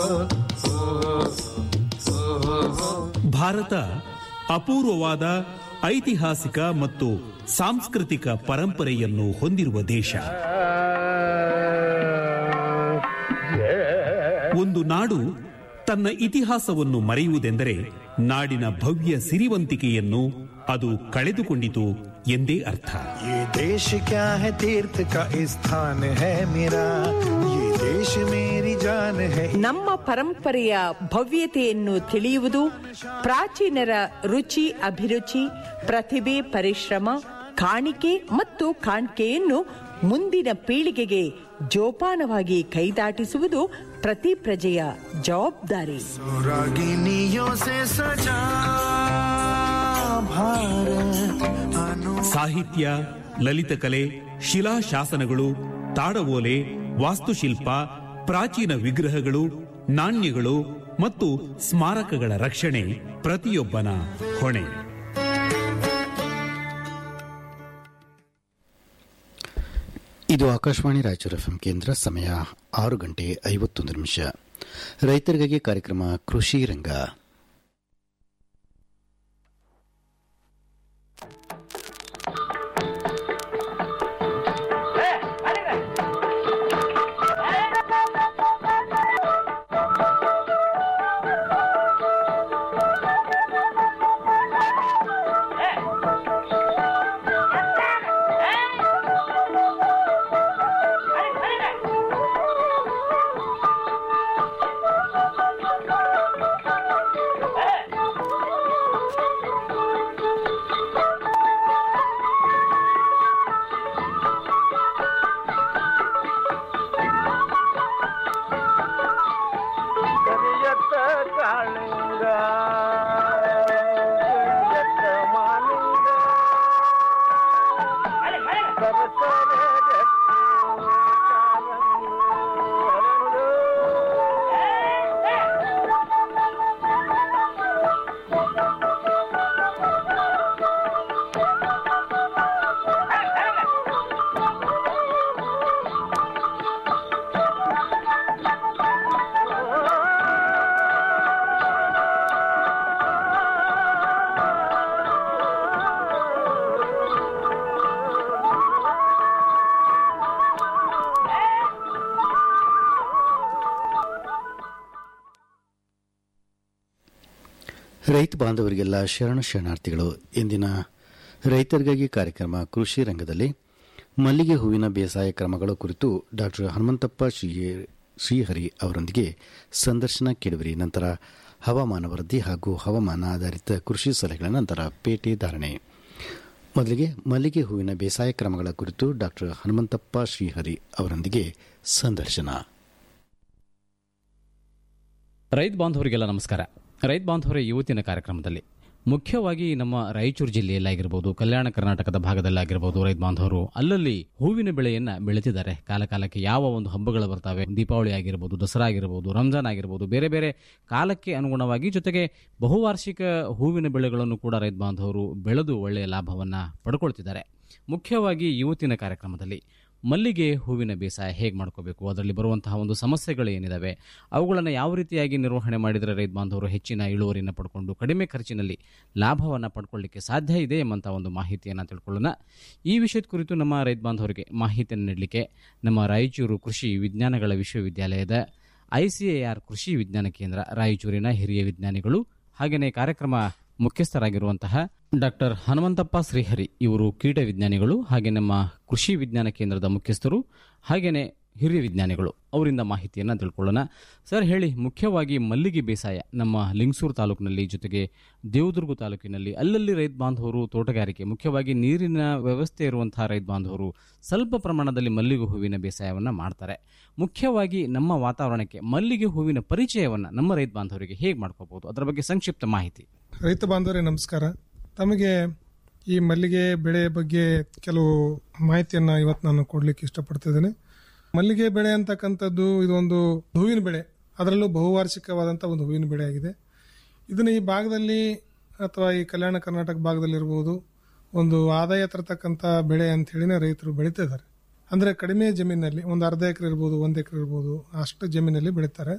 ಭಾರತ ಅಪೂರ್ವವಾದ ಐತಿಹಾಸಿಕ ಮತ್ತು ಸಾಂಸ್ಕೃತಿಕ ಪರಂಪರೆಯನ್ನು ಹೊಂದಿರುವ ದೇಶ ಒಂದು ನಾಡು ತನ್ನ ಇತಿಹಾಸವನ್ನು ಮರೆಯುವುದೆಂದರೆ ನಾಡಿನ ಭವ್ಯ ಸಿರಿವಂತಿಕೆಯನ್ನು ಅದು ಕಳೆದುಕೊಂಡಿತು ಎಂದೇ ಅರ್ಥ ये देश क्या है तीर्थ का स्थान है मेरा ये देश मेरी जान है ನಮ್ಮ ಪರಂಪರೆಯ ಭವ್ಯತೆಯನ್ನು ತಿಳಿಯುವುದು ಪ್ರಾಚೀನರ ರುಚಿ ಅಭಿರುಚಿ ಪ್ರತಿಭೆ ಪರಿಶ್ರಮ ಕಾಣಿಕೆ ಮತ್ತು ಕಾಣ್ಕೆಯನ್ನು ಮುಂದಿನ ಪೀಳಿಗೆಗೆ ಜೋಪಾನವಾಗಿ ಕೈದಾಟಿಸುವುದು ಪ್ರತಿ ಪ್ರಜೆಯ ಜವಾಬ್ದಾರಿ रागिनियों से सजा भारत अनु ಸಾಹಿತ್ಯ ಲಲಿತಕಲೆ ಶಿಲಾಶಾಸನಗಳು ತಾಡವೋಲೆ ವಾಸ್ತುಶಿಲ್ಪ ಪ್ರಾಚೀನ ವಿಗ್ರಹಗಳು ನಾಣ್ಯಗಳು ಮತ್ತು ಸ್ಮಾರಕಗಳ ರಕ್ಷಣೆ ಪ್ರತಿಯೊಬ್ಬನ ಹೊಣೆ ಇದು ಆಕಾಶವಾಣಿ ರಾಯಚೂರು ಎಫ್ಎಂ ಕೇಂದ್ರ ಸಮಯ ಆರು ಗಂಟೆ ಐವತ್ತೊಂದು ನಿಮಿಷ ರೈತರಿಗಾಗಿ ಕಾರ್ಯಕ್ರಮ ಕೃಷಿ ರಂಗ ಕರಿಯತ್ತ ಕಾಳಿಂಗ ಕರಿಯತ್ತ ಮಾಲಿಂಗ ಸರಸರ ಗಟ್ಟಿ ಕಾರಂಗು ಹರಳು. ರೈತ ಬಾಂಧವರಿಗೆಲ್ಲ ಶರಣ ಶರಣಾರ್ಥಿಗಳು ಇಂದಿನ ರೈತರಿಗಾಗಿ ಕಾರ್ಯಕ್ರಮ ಕೃಷಿ ರಂಗದಲ್ಲಿ ಮಲ್ಲಿಗೆ ಹೂವಿನ ಬೇಸಾಯ ಕ್ರಮಗಳ ಕುರಿತು ಡಾಕ್ಟರ್ ಹನುಮಂತಪ್ಪ ಶ್ರೀ- ಶ್ರೀಹರಿ ಅವರೊಂದಿಗೆ ಸಂದರ್ಶನ ಕೇಳುವಿರಿ ನಂತರ ಹವಾಮಾನ ವರದಿ ಹಾಗೂ ಹವಾಮಾನ ಆಧಾರಿತ ಕೃಷಿ ಸಲಹೆಗಳ ನಂತರ ಪೇಟೆ ಧಾರಣೆ ಮೊದಲಿಗೆ ಮಲ್ಲಿಗೆ ಹೂವಿನ ಬೇಸಾಯ ಕ್ರಮಗಳ ಕುರಿತು ಡಾಕ್ಟರ್ ಹನುಮಂತಪ್ಪ ಶ್ರೀಹರಿ ಅವರೊಂದಿಗೆ ಸಂದರ್ಶನ ರೈತ ಬಾಂಧವರಿಗೆಲ್ಲ ನಮಸ್ಕಾರ ರೈತ ಬಾಂಧವರ ಇವತ್ತಿನ ಕಾರ್ಯಕ್ರಮದಲ್ಲಿ ಮುಖ್ಯವಾಗಿ ನಮ್ಮ ರಾಯಚೂರು ಜಿಲ್ಲೆಯಲ್ಲಾಗಿರ್ಬೋದು ಕಲ್ಯಾಣ ಕರ್ನಾಟಕದ ಭಾಗದಲ್ಲಾಗಿರ್ಬೋದು ರೈತ ಬಾಂಧವರು ಅಲ್ಲಲ್ಲಿ ಹೂವಿನ ಬೆಳೆಯನ್ನ ಬೆಳೆತಿದ್ದಾರೆ ಕಾಲ ಕಾಲಕ್ಕೆ ಯಾವ ಒಂದು ಹಬ್ಬಗಳು ಬರ್ತವೆ ದೀಪಾವಳಿ ಆಗಿರ್ಬೋದು ದಸರಾ ಆಗಿರ್ಬೋದು ರಂಜಾನ್ ಆಗಿರ್ಬೋದು ಬೇರೆ ಬೇರೆ ಕಾಲಕ್ಕೆ ಅನುಗುಣವಾಗಿ ಜೊತೆಗೆ ಬಹುವಾರ್ಷಿಕ ಹೂವಿನ ಬೆಳೆಗಳನ್ನು ಕೂಡ ರೈತ ಬಾಂಧವರು ಬೆಳೆದು ಒಳ್ಳೆಯ ಲಾಭವನ್ನ ಪಡ್ಕೊಳ್ತಿದ್ದಾರೆ ಮುಖ್ಯವಾಗಿ ಇವತ್ತಿನ ಕಾರ್ಯಕ್ರಮದಲ್ಲಿ ಮಲ್ಲಿಗೆ ಹೂವಿನ ಬೇಸಾಯ ಹೇಗೆ ಮಾಡ್ಕೋಬೇಕು ಅದರಲ್ಲಿ ಬರುವಂತಹ ಒಂದು ಸಮಸ್ಯೆಗಳು ಏನಿದಾವೆ ಅವುಗಳನ್ನು ಯಾವ ರೀತಿಯಾಗಿ ನಿರ್ವಹಣೆ ಮಾಡಿದರೆ ರೈತ ಬಾಂಧವರು ಹೆಚ್ಚಿನ ಇಳುವರಿಯನ್ನು ಪಡ್ಕೊಂಡು ಕಡಿಮೆ ಖರ್ಚಿನಲ್ಲಿ ಲಾಭವನ್ನು ಪಡ್ಕೊಳ್ಳಿಕ್ಕೆ ಸಾಧ್ಯ ಇದೆ ಎಂಬಂಥ ಒಂದು ಮಾಹಿತಿಯನ್ನು ತಿಳ್ಕೊಳ್ಳೋಣ ಈ ವಿಷಯದ ಕುರಿತು ನಮ್ಮ ರೈತ ಬಾಂಧವರಿಗೆ ಮಾಹಿತಿಯನ್ನು ನೀಡಲಿಕ್ಕೆ ನಮ್ಮ ರಾಯಚೂರು ಕೃಷಿ ವಿಜ್ಞಾನಗಳ ವಿಶ್ವವಿದ್ಯಾಲಯದ ಐಸಿಎಆರ್ ಕೃಷಿ ವಿಜ್ಞಾನ ಕೇಂದ್ರ ರಾಯಚೂರಿನ ಹಿರಿಯ ವಿಜ್ಞಾನಿಗಳು ಹಾಗೆಯೇ ಕಾರ್ಯಕ್ರಮ ಮುಖ್ಯಸ್ಥರಾಗಿರುವಂತಹ ಡಾಕ್ಟರ್ ಹನುಮಂತಪ್ಪ ಶ್ರೀಹರಿ ಇವರು ಕೀಟ ವಿಜ್ಞಾನಿಗಳು ಹಾಗೆ ನಮ್ಮ ಕೃಷಿ ವಿಜ್ಞಾನ ಕೇಂದ್ರದ ಮುಖ್ಯಸ್ಥರು ಹಾಗೇನೆ ಹಿರಿಯ ವಿಜ್ಞಾನಿಗಳು ಅವರಿಂದ ಮಾಹಿತಿಯನ್ನು ತಿಳ್ಕೊಳ್ಳೋಣ ಸರ್ ಹೇಳಿ ಮುಖ್ಯವಾಗಿ ಮಲ್ಲಿಗೆ ಬೇಸಾಯ ನಮ್ಮ ಲಿಂಗಸೂರು ತಾಲೂಕಿನಲ್ಲಿ ಜೊತೆಗೆ ದೇವದುರ್ಗ ತಾಲೂಕಿನಲ್ಲಿ ಅಲ್ಲಲ್ಲಿ ರೈತ ಬಾಂಧವರು ತೋಟಗಾರಿಕೆ ಮುಖ್ಯವಾಗಿ ನೀರಿನ ವ್ಯವಸ್ಥೆ ಇರುವಂತಹ ರೈತ ಬಾಂಧವರು ಸ್ವಲ್ಪ ಪ್ರಮಾಣದಲ್ಲಿ ಮಲ್ಲಿಗೆ ಹೂವಿನ ಬೇಸಾಯವನ್ನು ಮಾಡ್ತಾರೆ ಮುಖ್ಯವಾಗಿ ನಮ್ಮ ವಾತಾವರಣಕ್ಕೆ ಮಲ್ಲಿಗೆ ಹೂವಿನ ಪರಿಚಯವನ್ನು ನಮ್ಮ ರೈತ ಬಾಂಧವರಿಗೆ ಹೇಗೆ ಮಾಡ್ಕೋಬಹುದು ಅದರ ಬಗ್ಗೆ ಸಂಕ್ಷಿಪ್ತ ಮಾಹಿತಿ ರೈತ ಬಾಂಧವರೇ ನಮಸ್ಕಾರ ತಮಗೆ ಈ ಮಲ್ಲಿಗೆ ಬೆಳೆ ಬಗ್ಗೆ ಕೆಲವು ಮಾಹಿತಿಯನ್ನ ಇವತ್ತು ನಾನು ಕೊಡ್ಲಿಕ್ಕೆ ಇಷ್ಟಪಡ್ತಿದ್ದೇನೆ ಮಲ್ಲಿಗೆ ಬೆಳೆ ಅಂತಕ್ಕಂಥದ್ದು ಇದೊಂದು ಹೂವಿನ ಬೆಳೆ ಅದರಲ್ಲೂ ಬಹುವಾರ್ಷಿಕವಾದಂಥ ಒಂದು ಹೂವಿನ ಬೆಳೆ ಆಗಿದೆ ಇದನ್ನು ಈ ಭಾಗದಲ್ಲಿ ಅಥವಾ ಈ ಕಲ್ಯಾಣ ಕರ್ನಾಟಕ ಭಾಗದಲ್ಲಿರ್ಬೋದು ಒಂದು ಆದಾಯ ತರತಕ್ಕಂಥ ಬೆಳೆ ಅಂತ ಹೇಳಿನೇ ರೈತರು ಬೆಳೀತಾ ಇದ್ದಾರೆ ಅಂದ್ರೆ ಕಡಿಮೆ ಜಮೀನಲ್ಲಿ ಒಂದು ಅರ್ಧ ಎಕರೆ ಇರ್ಬೋದು ಒಂದು ಎಕರೆ ಇರ್ಬೋದು ಅಷ್ಟು ಜಮೀನಲ್ಲಿ ಬೆಳೀತಾರೆ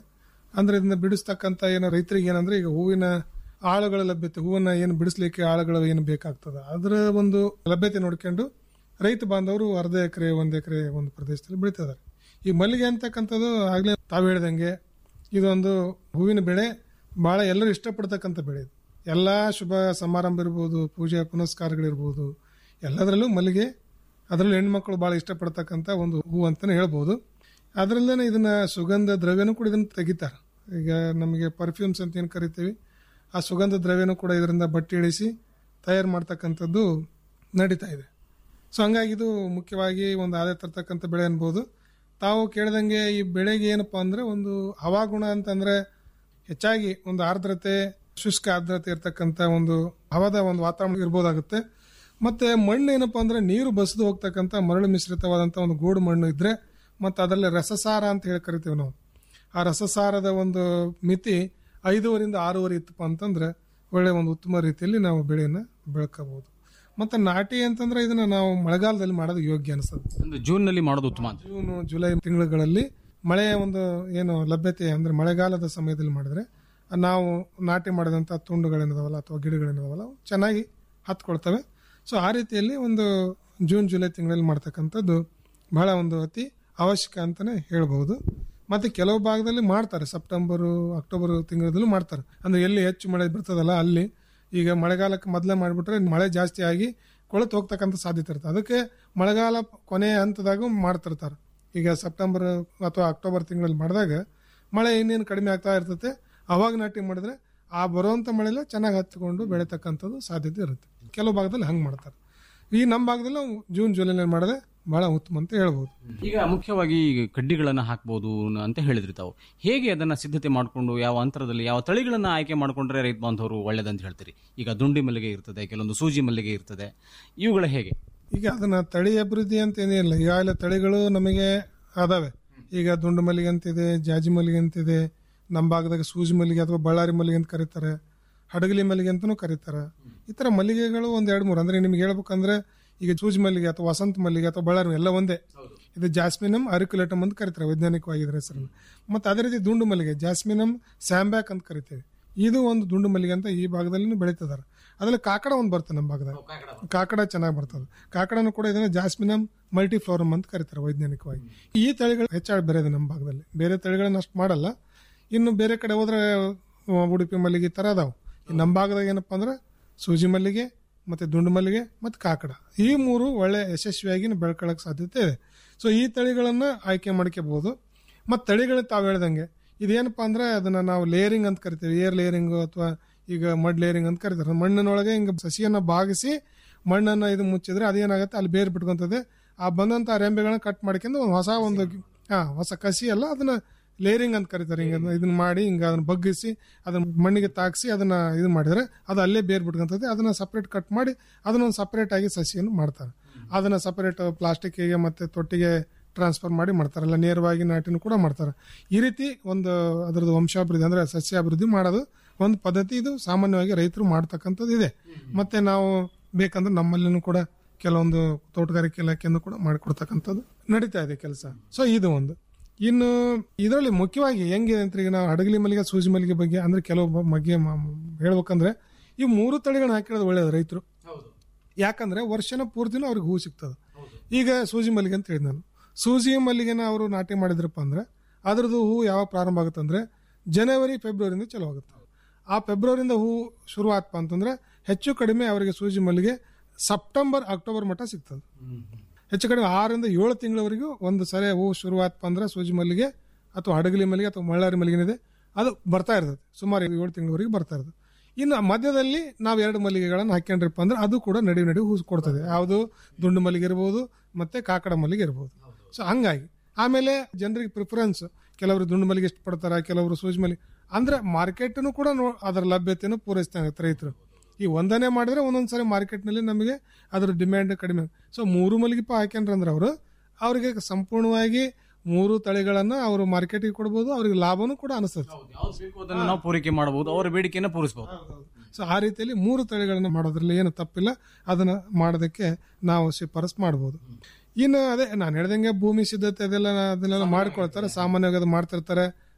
ಅಂದ್ರೆ ಇದನ್ನ ಬಿಡಿಸ್ತಕ್ಕಂತ ಏನೋ ರೈತರಿಗೆ ಏನಂದ್ರೆ ಈಗ ಹೂವಿನ ಆಳುಗಳ ಲಭ್ಯತೆ ಹೂವನ್ನ ಏನು ಬಿಡಿಸ್ಲಿಕ್ಕೆ ಆಳುಗಳು ಏನು ಬೇಕಾಗ್ತದ ಅದರ ಒಂದು ಲಭ್ಯತೆ ನೋಡ್ಕೊಂಡು ರೈತ ಬಾಂಧವರು ಅರ್ಧ ಎಕರೆ ಒಂದ್ ಎಕರೆ ಒಂದು ಪ್ರದೇಶದಲ್ಲಿ ಬೆಳೀತಿದ್ದಾರೆ ಈ ಮಲ್ಲಿಗೆ ಅಂತಕ್ಕಂಥದ್ದು ಆಗ್ಲೇ ತಾವು ಹೇಳ್ದಂಗೆ ಇದೊಂದು ಹೂವಿನ ಬೆಳೆ ಬಹಳ ಎಲ್ಲರೂ ಇಷ್ಟಪಡ್ತಕ್ಕಂಥ ಬೆಳೆ ಇದು ಎಲ್ಲ ಶುಭ ಸಮಾರಂಭ ಇರ್ಬೋದು ಪೂಜೆ ಪುನಸ್ಕಾರಗಳಿರ್ಬೋದು ಎಲ್ಲದರಲ್ಲೂ ಮಲ್ಲಿಗೆ ಅದರಲ್ಲೂ ಹೆಣ್ಮಕ್ಳು ಬಹಳ ಇಷ್ಟಪಡ್ತಕ್ಕಂಥ ಒಂದು ಹೂ ಅಂತಾನೆ ಹೇಳ್ಬೋದು ಅದರಲ್ಲೇ ಇದನ್ನ ಸುಗಂಧ ದ್ರವ್ಯನೂ ಕೂಡ ಇದನ್ನ ತೆಗಿತಾರೆ ಈಗ ನಮಗೆ ಪರ್ಫ್ಯೂಮ್ಸ್ ಅಂತ ಏನು ಕರಿತೀವಿ ಆ ಸುಗಂಧ ದ್ರವ್ಯನೂ ಕೂಡ ಇದರಿಂದ ಬಟ್ಟೆ ಇಳಿಸಿ ತಯಾರು ಮಾಡ್ತಕ್ಕಂಥದ್ದು ನಡೀತಾ ಇದೆ ಸೊ ಹಂಗಾಗಿ ಇದು ಮುಖ್ಯವಾಗಿ ಒಂದು ಆದಾಯ ತರ್ತಕ್ಕಂಥ ಬೆಳೆ ಅನ್ಬೋದು ತಾವು ಕೇಳ್ದಂಗೆ ಈ ಬೆಳೆಗೆ ಏನಪ್ಪಾ ಅಂದ್ರೆ ಒಂದು ಹವಾಗುಣ ಅಂತಂದ್ರೆ ಹೆಚ್ಚಾಗಿ ಒಂದು ಆರ್ದ್ರತೆ ಶುಷ್ಕ ಆರ್ದ್ರತೆ ಇರ್ತಕ್ಕಂಥ ಒಂದು ಹವಾದ ಒಂದು ವಾತಾವರಣ ಇರ್ಬೋದಾಗುತ್ತೆ ಮತ್ತೆ ಮಣ್ಣು ಏನಪ್ಪಾ ಅಂದ್ರೆ ನೀರು ಬಸಿದು ಹೋಗ್ತಕ್ಕಂಥ ಮರಳು ಮಿಶ್ರಿತವಾದಂಥ ಒಂದು ಗೂಡು ಮಣ್ಣು ಇದ್ರೆ ಮತ್ತೆ ಅದರಲ್ಲಿ ರಸಸಾರ ಅಂತ ಹೇಳಿ ಕರಿತೀವಿ ನಾವು ಆ ರಸಸಾರದ ಒಂದು ಮಿತಿ ಐದೂವರಿಂದ ಆರೂವರೆ ಇತ್ತಪ್ಪ ಅಂತಂದ್ರೆ ಒಳ್ಳೆ ಒಂದು ಉತ್ತಮ ರೀತಿಯಲ್ಲಿ ನಾವು ಬೆಳೆಯನ್ನ ಬೆಳ್ಕೋಬಹುದು ಮತ್ತೆ ನಾಟಿ ಅಂತಂದ್ರೆ ಇದನ್ನ ನಾವು ಮಳೆಗಾಲದಲ್ಲಿ ಮಾಡೋದು ಯೋಗ್ಯ ಅನಿಸ್ತದೆ ಒಂದು ಜೂನ್ನಲ್ಲಿ ಮಾಡೋದು ಉತ್ತಮ ಅಂತ ಜೂನ್ ಜುಲೈ ತಿಂಗಳುಗಳಲ್ಲಿ ಮಳೆಯ ಒಂದು ಏನು ಲಭ್ಯತೆ ಅಂದ್ರೆ ಮಳೆಗಾಲದ ಸಮಯದಲ್ಲಿ ಮಾಡಿದ್ರೆ ನಾವು ನಾಟಿ ಮಾಡಿದಂಥ ತುಂಡುಗಳೇನಿದಾವಲ್ಲ ಅಥವಾ ಗಿಡಗಳೇನಿದಾವಲ್ಲ ಅವು ಚೆನ್ನಾಗಿ ಹತ್ಕೊಳ್ತವೆ ಸೊ ಆ ರೀತಿಯಲ್ಲಿ ಒಂದು ಜೂನ್ ಜುಲೈ ತಿಂಗಳಲ್ಲಿ ಮಾಡ್ತಕ್ಕಂಥದ್ದು ಬಹಳ ಒಂದು ಅತಿ ಅವಶ್ಯಕ ಅಂತಾನೆ ಹೇಳ್ಬಹುದು ಮತ್ತೆ ಕೆಲವು ಭಾಗದಲ್ಲಿ ಮಾಡ್ತಾರೆ ಸೆಪ್ಟೆಂಬರ್ ಅಕ್ಟೋಬರ್ ತಿಂಗಳಲ್ಲೂ ಮಾಡ್ತಾರೆ ಅಂದ್ರೆ ಎಲ್ಲಿ ಹೆಚ್ಚು ಮಳೆ ಬರ್ತದಲ್ಲ ಅಲ್ಲಿ ಈಗ ಮಳೆಗಾಲಕ್ಕೆ ಮೊದಲೇ ಮಾಡಿಬಿಟ್ರೆ ಮಳೆ ಜಾಸ್ತಿ ಆಗಿ ಕೊಳೆತು ಹೋಗ್ತಕ್ಕಂಥ ಸಾಧ್ಯತೆ ಇರ್ತದೆ ಅದಕ್ಕೆ ಮಳೆಗಾಲ ಕೊನೆಯ ಹಂತದಾಗೂ ಮಾಡ್ತಿರ್ತಾರೆ ಈಗ ಸೆಪ್ಟೆಂಬರ್ ಅಥವಾ ಅಕ್ಟೋಬರ್ ತಿಂಗಳಲ್ಲಿ ಮಾಡಿದಾಗ ಮಳೆ ಇನ್ನೇನು ಕಡಿಮೆ ಆಗ್ತಾ ಇರ್ತತೆ ಅವಾಗ ನಾಟಿ ಮಾಡಿದ್ರೆ ಆ ಬರುವಂತ ಮಳೆಲ್ಲ ಚೆನ್ನಾಗಿ ಹತ್ಕೊಂಡು ಬೆಳೀತಕ್ಕಂಥದ್ದು ಸಾಧ್ಯತೆ ಇರುತ್ತೆ ಕೆಲವು ಭಾಗದಲ್ಲಿ ಹಂಗೆ ಮಾಡ್ತಾರೆ ಈ ನಮ್ಮ ಭಾಗದಲ್ಲಿ ನಾವು ಜೂನ್ ಜುಲೈನಲ್ಲಿ ಮಾಡಿದ್ರೆ ಬಹಳ ಉತ್ತಮ ಅಂತ ಹೇಳ್ಬೋದು ಈಗ ಮುಖ್ಯವಾಗಿ ಕಡ್ಡಿಗಳನ್ನ ಹಾಕ್ಬೋದು ಅಂತ ಹೇಳಿದ್ರಿ ತಾವು ಹೇಗೆ ಅದನ್ನ ಸಿದ್ಧತೆ ಮಾಡಿಕೊಂಡು ಯಾವ ಅಂತರದಲ್ಲಿ ಯಾವ ತಳಿಗಳನ್ನ ಆಯ್ಕೆ ಮಾಡಿಕೊಂಡ್ರೆ ರೈತ ಬಾಂಧವರು ಒಳ್ಳೇದಂತ ಹೇಳ್ತೀರಿ ಈಗ ದುಂಡಿ ಮಲ್ಲಿಗೆ ಇರ್ತದೆ ಕೆಲವೊಂದು ಸೂಜಿ ಮಲ್ಲಿಗೆ ಇರ್ತದೆ ಇವುಗಳ ಹೇಗೆ ಈಗ ಅದನ್ನ ತಳಿ ಅಭಿವೃದ್ಧಿ ಅಂತ ಏನಿಲ್ಲ ಈಗಾಗಲೇ ತಳಿಗಳು ನಮಗೆ ಅದಾವೆ ಈಗ ದುಂಡು ಮಲ್ಲಿಗೆ ಅಂತಿದೆ ಜಾಜಿ ಮಲ್ಲಿಗೆ ಅಂತಿದೆ ನಮ್ಮ ಭಾಗದಾಗ ಸೂಜಿ ಮಲ್ಲಿಗೆ ಅಥವಾ ಬಳ್ಳಾರಿ ಮಲ್ಲಿಗೆ ಅಂತ ಕರೀತಾರೆ ಹಡಗಲಿ ಮಲ್ಲಿಗೆ ಅಂತಾನೂ ಕರೀತಾರೆ ಈ ತರ ಮಲ್ಲಿಗೆಗಳು ಒಂದ್ ಎರಡು ಮೂರು ಅಂದ್ರೆ ನಿಮ್ಗೆ ಹೇಳ್ಬೇಕಂದ್ರೆ ಈಗ ಸೂಜಿ ಮಲ್ಲಿಗೆ ಅಥವಾ ವಸಂತ ಮಲ್ಲಿಗೆ ಅಥವಾ ಬಳ್ಳಾರಿ ಎಲ್ಲ ಒಂದೇ ಇದು ಜಾಸ್ಮಿನಮ್ ಅರಿಕ್ಯುಲೇಟಮ್ ಅಂತ ಕರೀತಾರೆ ವೈಜ್ಞಾನಿಕವಾಗಿ ಇದ್ರ ಹೆಸರನ್ನು ಮತ್ತೆ ಅದೇ ರೀತಿ ದುಂಡು ಮಲ್ಲಿಗೆ ಜಾಸ್ಮಿನಮ್ ಸ್ಯಾಂಬ್ಯಾಕ್ ಅಂತ ಕರಿತೇವೆ ಇದು ಒಂದು ದುಂಡು ಮಲ್ಲಿಗೆ ಅಂತ ಈ ಭಾಗದಲ್ಲಿ ಬೆಳೀತಿದಾರೆ ಅದ್ರಲ್ಲಿ ಕಾಕಡ ಒಂದು ಬರ್ತದೆ ನಮ್ಮ ಭಾಗದಾಗ ಕಾಕಡ ಚೆನ್ನಾಗಿ ಬರ್ತದೆ ಕಾಕಡನು ಕೂಡ ಇದನ್ನ ಜಾಸ್ಮಿನಮ್ ಮಲ್ಟಿಫ್ಲೋರಮ್ ಅಂತ ಕರೀತಾರೆ ವೈಜ್ಞಾನಿಕವಾಗಿ ಈ ತಳಿಗಳು ಹೆಚ್ಚಾಗಿ ಬೆರೆದೆ ನಮ್ಮ ಭಾಗದಲ್ಲಿ ಬೇರೆ ತಳಿಗಳನ್ನ ಅಷ್ಟು ಮಾಡಲ್ಲ ಇನ್ನು ಬೇರೆ ಕಡೆ ಹೋದ್ರೆ ಆ, ಉಡುಪಿ ಮಲ್ಲಿಗೆ ಈ ತರ ಅದಾವ ಈ ನಮ್ಮ ಭಾಗದಾಗ ಏನಪ್ಪಾ ಅಂದ್ರೆ ಸೂಜಿ ಮಲ್ಲಿಗೆ ಮತ್ತೆ ದುಂಡು ಮಲ್ಲಿಗೆ ಮತ್ತೆ ಕಾಕಡ ಈ ಮೂರು ಒಳ್ಳೆ ಯಶಸ್ವಿಯಾಗಿ ಬೆಳ್ಕೊಳ್ಳೋಕೆ ಸಾಧ್ಯತೆ ಇದೆ ಸೊ ಈ ತಳಿಗಳನ್ನ ಆಯ್ಕೆ ಮಾಡ್ಕೋಬಹುದು ಮತ್ತೆ ತಳಿಗಳು ತಾವು ಹೇಳ್ದಂಗೆ ಇದೇನಪ್ಪಾ ಅಂದ್ರೆ ಅದನ್ನ ನಾವು ಲೇಯರಿಂಗ್ ಅಂತ ಕರಿತೀವಿ ಏರ್ ಲೇಯರಿಂಗ್ ಅಥವಾ ಈಗ ಮಡ್ ಲೇಯರಿಂಗ್ ಅಂತ ಕರಿತಾರೆ ಮಣ್ಣಿನೊಳಗೆ ಹಿಂಗ ಸಸಿಯನ್ನ ಬಾಗಿಸಿ ಮಣ್ಣನ್ನ ಇದು ಮುಚ್ಚಿದ್ರೆ ಅದೇನಾಗುತ್ತೆ ಅಲ್ಲಿ ಬೇರೆ ಬಿಟ್ಕೊಂತದೆ ಆ ಬಂದಂತ ರೆಂಬೆಗಳನ್ನ ಕಟ್ ಮಾಡ್ಕೊಂಡು ಒಂದು ಹೊಸ ಒಂದು ಹಾ ಹೊಸ ಕಸಿ ಅಲ್ಲ ಅದನ್ನ ಲೇರಿಂಗ್ ಅಂತ ಕರೀತಾರೆ ಹಿಂಗ ಇದನ್ನ ಮಾಡಿ ಹಿಂಗ ಅದನ್ನ ಬಗ್ಗಿಸಿ ಅದನ್ನ ಮಣ್ಣಿಗೆ ತಾಗಿಸಿ ಅದನ್ನ ಇದು ಮಾಡಿದ್ರೆ ಅದು ಅಲ್ಲೇ ಬೇರ್ ಬಿಟ್ಕೊಂತದೆ ಅದನ್ನ ಸಪರೇಟ್ ಕಟ್ ಮಾಡಿ ಅದನ್ನ ಒಂದು ಸಪರೇಟ್ ಆಗಿ ಸಸಿಯನ್ನು ಮಾಡ್ತಾರೆ ಅದನ್ನ ಸಪರೇಟ್ ಪ್ಲಾಸ್ಟಿಕ್ಗೆ ಮತ್ತೆ ತೊಟ್ಟಿಗೆ ಟ್ರಾನ್ಸ್ಫರ್ ಮಾಡಿ ಮಾಡ್ತಾರೆ ಅಲ್ಲ ನೇರವಾಗಿ ನಾಟಿನ ಕೂಡ ಮಾಡ್ತಾರೆ ಈ ರೀತಿ ಒಂದು ಅದರದ್ದು ವಂಶಾಭಿವೃದ್ಧಿ ಅಂದ್ರೆ ಸಸ್ಯಾಭಿವೃದ್ಧಿ ಮಾಡೋದು ಒಂದು ಪದ್ಧತಿ ಇದು ಸಾಮಾನ್ಯವಾಗಿ ರೈತರು ಮಾಡ್ತಕ್ಕಂಥದ್ದು ಇದೆ ಮತ್ತೆ ನಾವು ಬೇಕಂದ್ರೆ ನಮ್ಮಲ್ಲಿನೂ ಕೂಡ ಕೆಲವೊಂದು ತೋಟಗಾರಿಕೆ ಇಲಾಖೆಯನ್ನು ಕೂಡ ಮಾಡಿಕೊಡ್ತಕ್ಕಂಥದ್ದು ನಡೀತಾ ಇದೆ ಕೆಲಸ ಸೊ ಇದು ಒಂದು ಇನ್ನು ಇದರಲ್ಲಿ ಮುಖ್ಯವಾಗಿ ಹೆಂಗೆ ಅಂತ ಈಗ ನಾವು ಹಡಗಲಿ ಮಲ್ಲಿಗೆ ಸೂಜಿ ಮಲ್ಲಿಗೆ ಬಗ್ಗೆ ಅಂದ್ರೆ ಕೆಲವು ಬ- ಬಗ್ಗೆ ಮ- ಹೇಳ್ಬೇಕಂದ್ರೆ ಈ ಮೂರು ತಳಿಗಳನ್ನ ಹಾಕಿರೋದು ಒಳ್ಳೇದು ರೈತರು ಯಾಕಂದ್ರೆ ವರ್ಷನ ಪೂರ್ತಿನೂ ಅವ್ರಿಗೆ ಹೂ ಸಿಗ್ತದೆ ಈಗ ಸೂಜಿ ಮಲ್ಲಿಗೆ ಅಂತ ಹೇಳಿದ್ ನಾನು ಸೂಜಿ ಮಲ್ಲಿಗೆನ ಅವರು ನಾಟಿ ಮಾಡಿದ್ರಪ್ಪ ಅಂದ್ರೆ ಅದ್ರದ್ದು ಹೂ ಯಾವಾಗ ಪ್ರಾರಂಭ ಆಗುತ್ತೆ ಅಂದ್ರೆ ಜನವರಿ ಫೆಬ್ರವರಿಯಿಂದ ಚಲೋ ಆಗುತ್ತೆ ಆ ಫೆಬ್ರವರಿಯಿಂದ ಹೂ ಶುರು ಆತ್ಪ ಅಂತಂದ್ರೆ ಹೆಚ್ಚು ಕಡಿಮೆ ಅವರಿಗೆ ಸೂಜಿ ಮಲ್ಲಿಗೆ ಸೆಪ್ಟೆಂಬರ್ ಅಕ್ಟೋಬರ್ ಮಟ್ಟ ಸಿಗ್ತದೆ ಹೆಚ್ಚು ಕಡಿಮೆ ಆರರಿಂದ ಏಳು ತಿಂಗಳವರೆಗೂ ಒಂದು ಸರಿ ಹೂ ಶುರುವಾತ್ಪ ಅಂದ್ರೆ ಸೂಜಿ ಮಲ್ಲಿಗೆ ಅಥವಾ ಹಡಗಲಿ ಮಲ್ಲಿಗೆ ಅಥವಾ ಮಳ್ಳಾರಿ ಮಲ್ಲಿಗೆ ಏನಿದೆ ಅದು ಬರ್ತಾ ಇರ್ತದೆ ಸುಮಾರು ಏಳು ತಿಂಗಳವರೆಗೆ ಬರ್ತಾ ಇರ್ತದೆ ಇನ್ನು ಮಧ್ಯದಲ್ಲಿ ನಾವು ಎರಡು ಮಲ್ಲಿಗೆಗಳನ್ನು ಹಾಕ್ಕೊಂಡ್ರಪ್ಪ ಅಂದ್ರೆ ಅದು ಕೂಡ ನಡಿ ನಡಿ ಹೂ ಕೊಡ್ತದೆ ಯಾವುದು ದುಂಡು ಮಲ್ಲಿಗೆ ಇರ್ಬೋದು ಮತ್ತೆ ಕಾಕಡ ಮಲ್ಲಿಗೆ ಇರ್ಬೋದು ಸೊ ಹಂಗಾಗಿ ಆಮೇಲೆ ಜನರಿಗೆ ಪ್ರಿಫರೆನ್ಸ್ ಕೆಲವರು ದುಂಡು ಮಲ್ಲಿಗೆ ಇಷ್ಟ ಪಡ್ತಾರ ಕೆಲವರು ಸೂಜಿ ಮಲ್ಲಿಗೆ ಅಂದ್ರೆ ಮಾರ್ಕೆಟ್ನು ಕೂಡ ನೋ- ಅದರ ಲಭ್ಯತೆಯನ್ನು ಪೂರೈಸ್ತಾ ಇರುತ್ತೆ ರೈತರು ಈ ಒಂದನೇ ಮಾಡಿದ್ರೆ ಒಂದೊಂದ್ಸರಿ ಮಾರ್ಕೆಟ್ನಲ್ಲಿ ನಮಗೆ ಅದ್ರ ಡಿಮ್ಯಾಂಡ್ ಕಡಿಮೆ ಸೊ ಮೂರು ಮಲ್ಲಿಗೆ ಪ ಹಾಕ್ಯಂಡ್ರಂದ್ರೆ ಅವರು ಅವರಿಗೆ ಸಂಪೂರ್ಣವಾಗಿ ಮೂರು ತಳಿಗಳನ್ನ ಅವರು ಮಾರ್ಕೆಟಿಗೆ ಕೊಡ್ಬೋದು ಅವ್ರಿಗೆ ಲಾಭನೂ ಕೂಡ ಅನಿಸ್ತದೆ ಯಾವ್ದು ಬೇಕು ಅದನ್ನ ನಾವು ಪೂರೈಕೆ ಮಾಡಬಹುದು ಅವರ ಬೇಡಿಕೆಯನ್ನು ಪೂರೈಸಬಹುದು ಸೊ ಆ ರೀತಿಯಲ್ಲಿ ಮೂರು ತಳಿಗಳನ್ನ ಮಾಡೋದ್ರಲ್ಲಿ ಏನು ತಪ್ಪಿಲ್ಲ ಅದನ್ನ ಮಾಡೋದಕ್ಕೆ ನಾವು ಶಿಫಾರಸ್ ಮಾಡ್ಬೋದು ಇನ್ನು ಅದೇ ನಾನು ಹೇಳ್ದಂಗೆ ಭೂಮಿ ಸಿದ್ಧತೆ ಅದೆಲ್ಲ ಅದನ್ನೆಲ್ಲ ಮಾಡ್ಕೊಳ್ತಾರೆ ಸಾಮಾನ್ಯವಾಗಿ ಅದು ಮಾಡ್ತಿರ್ತಾರೆ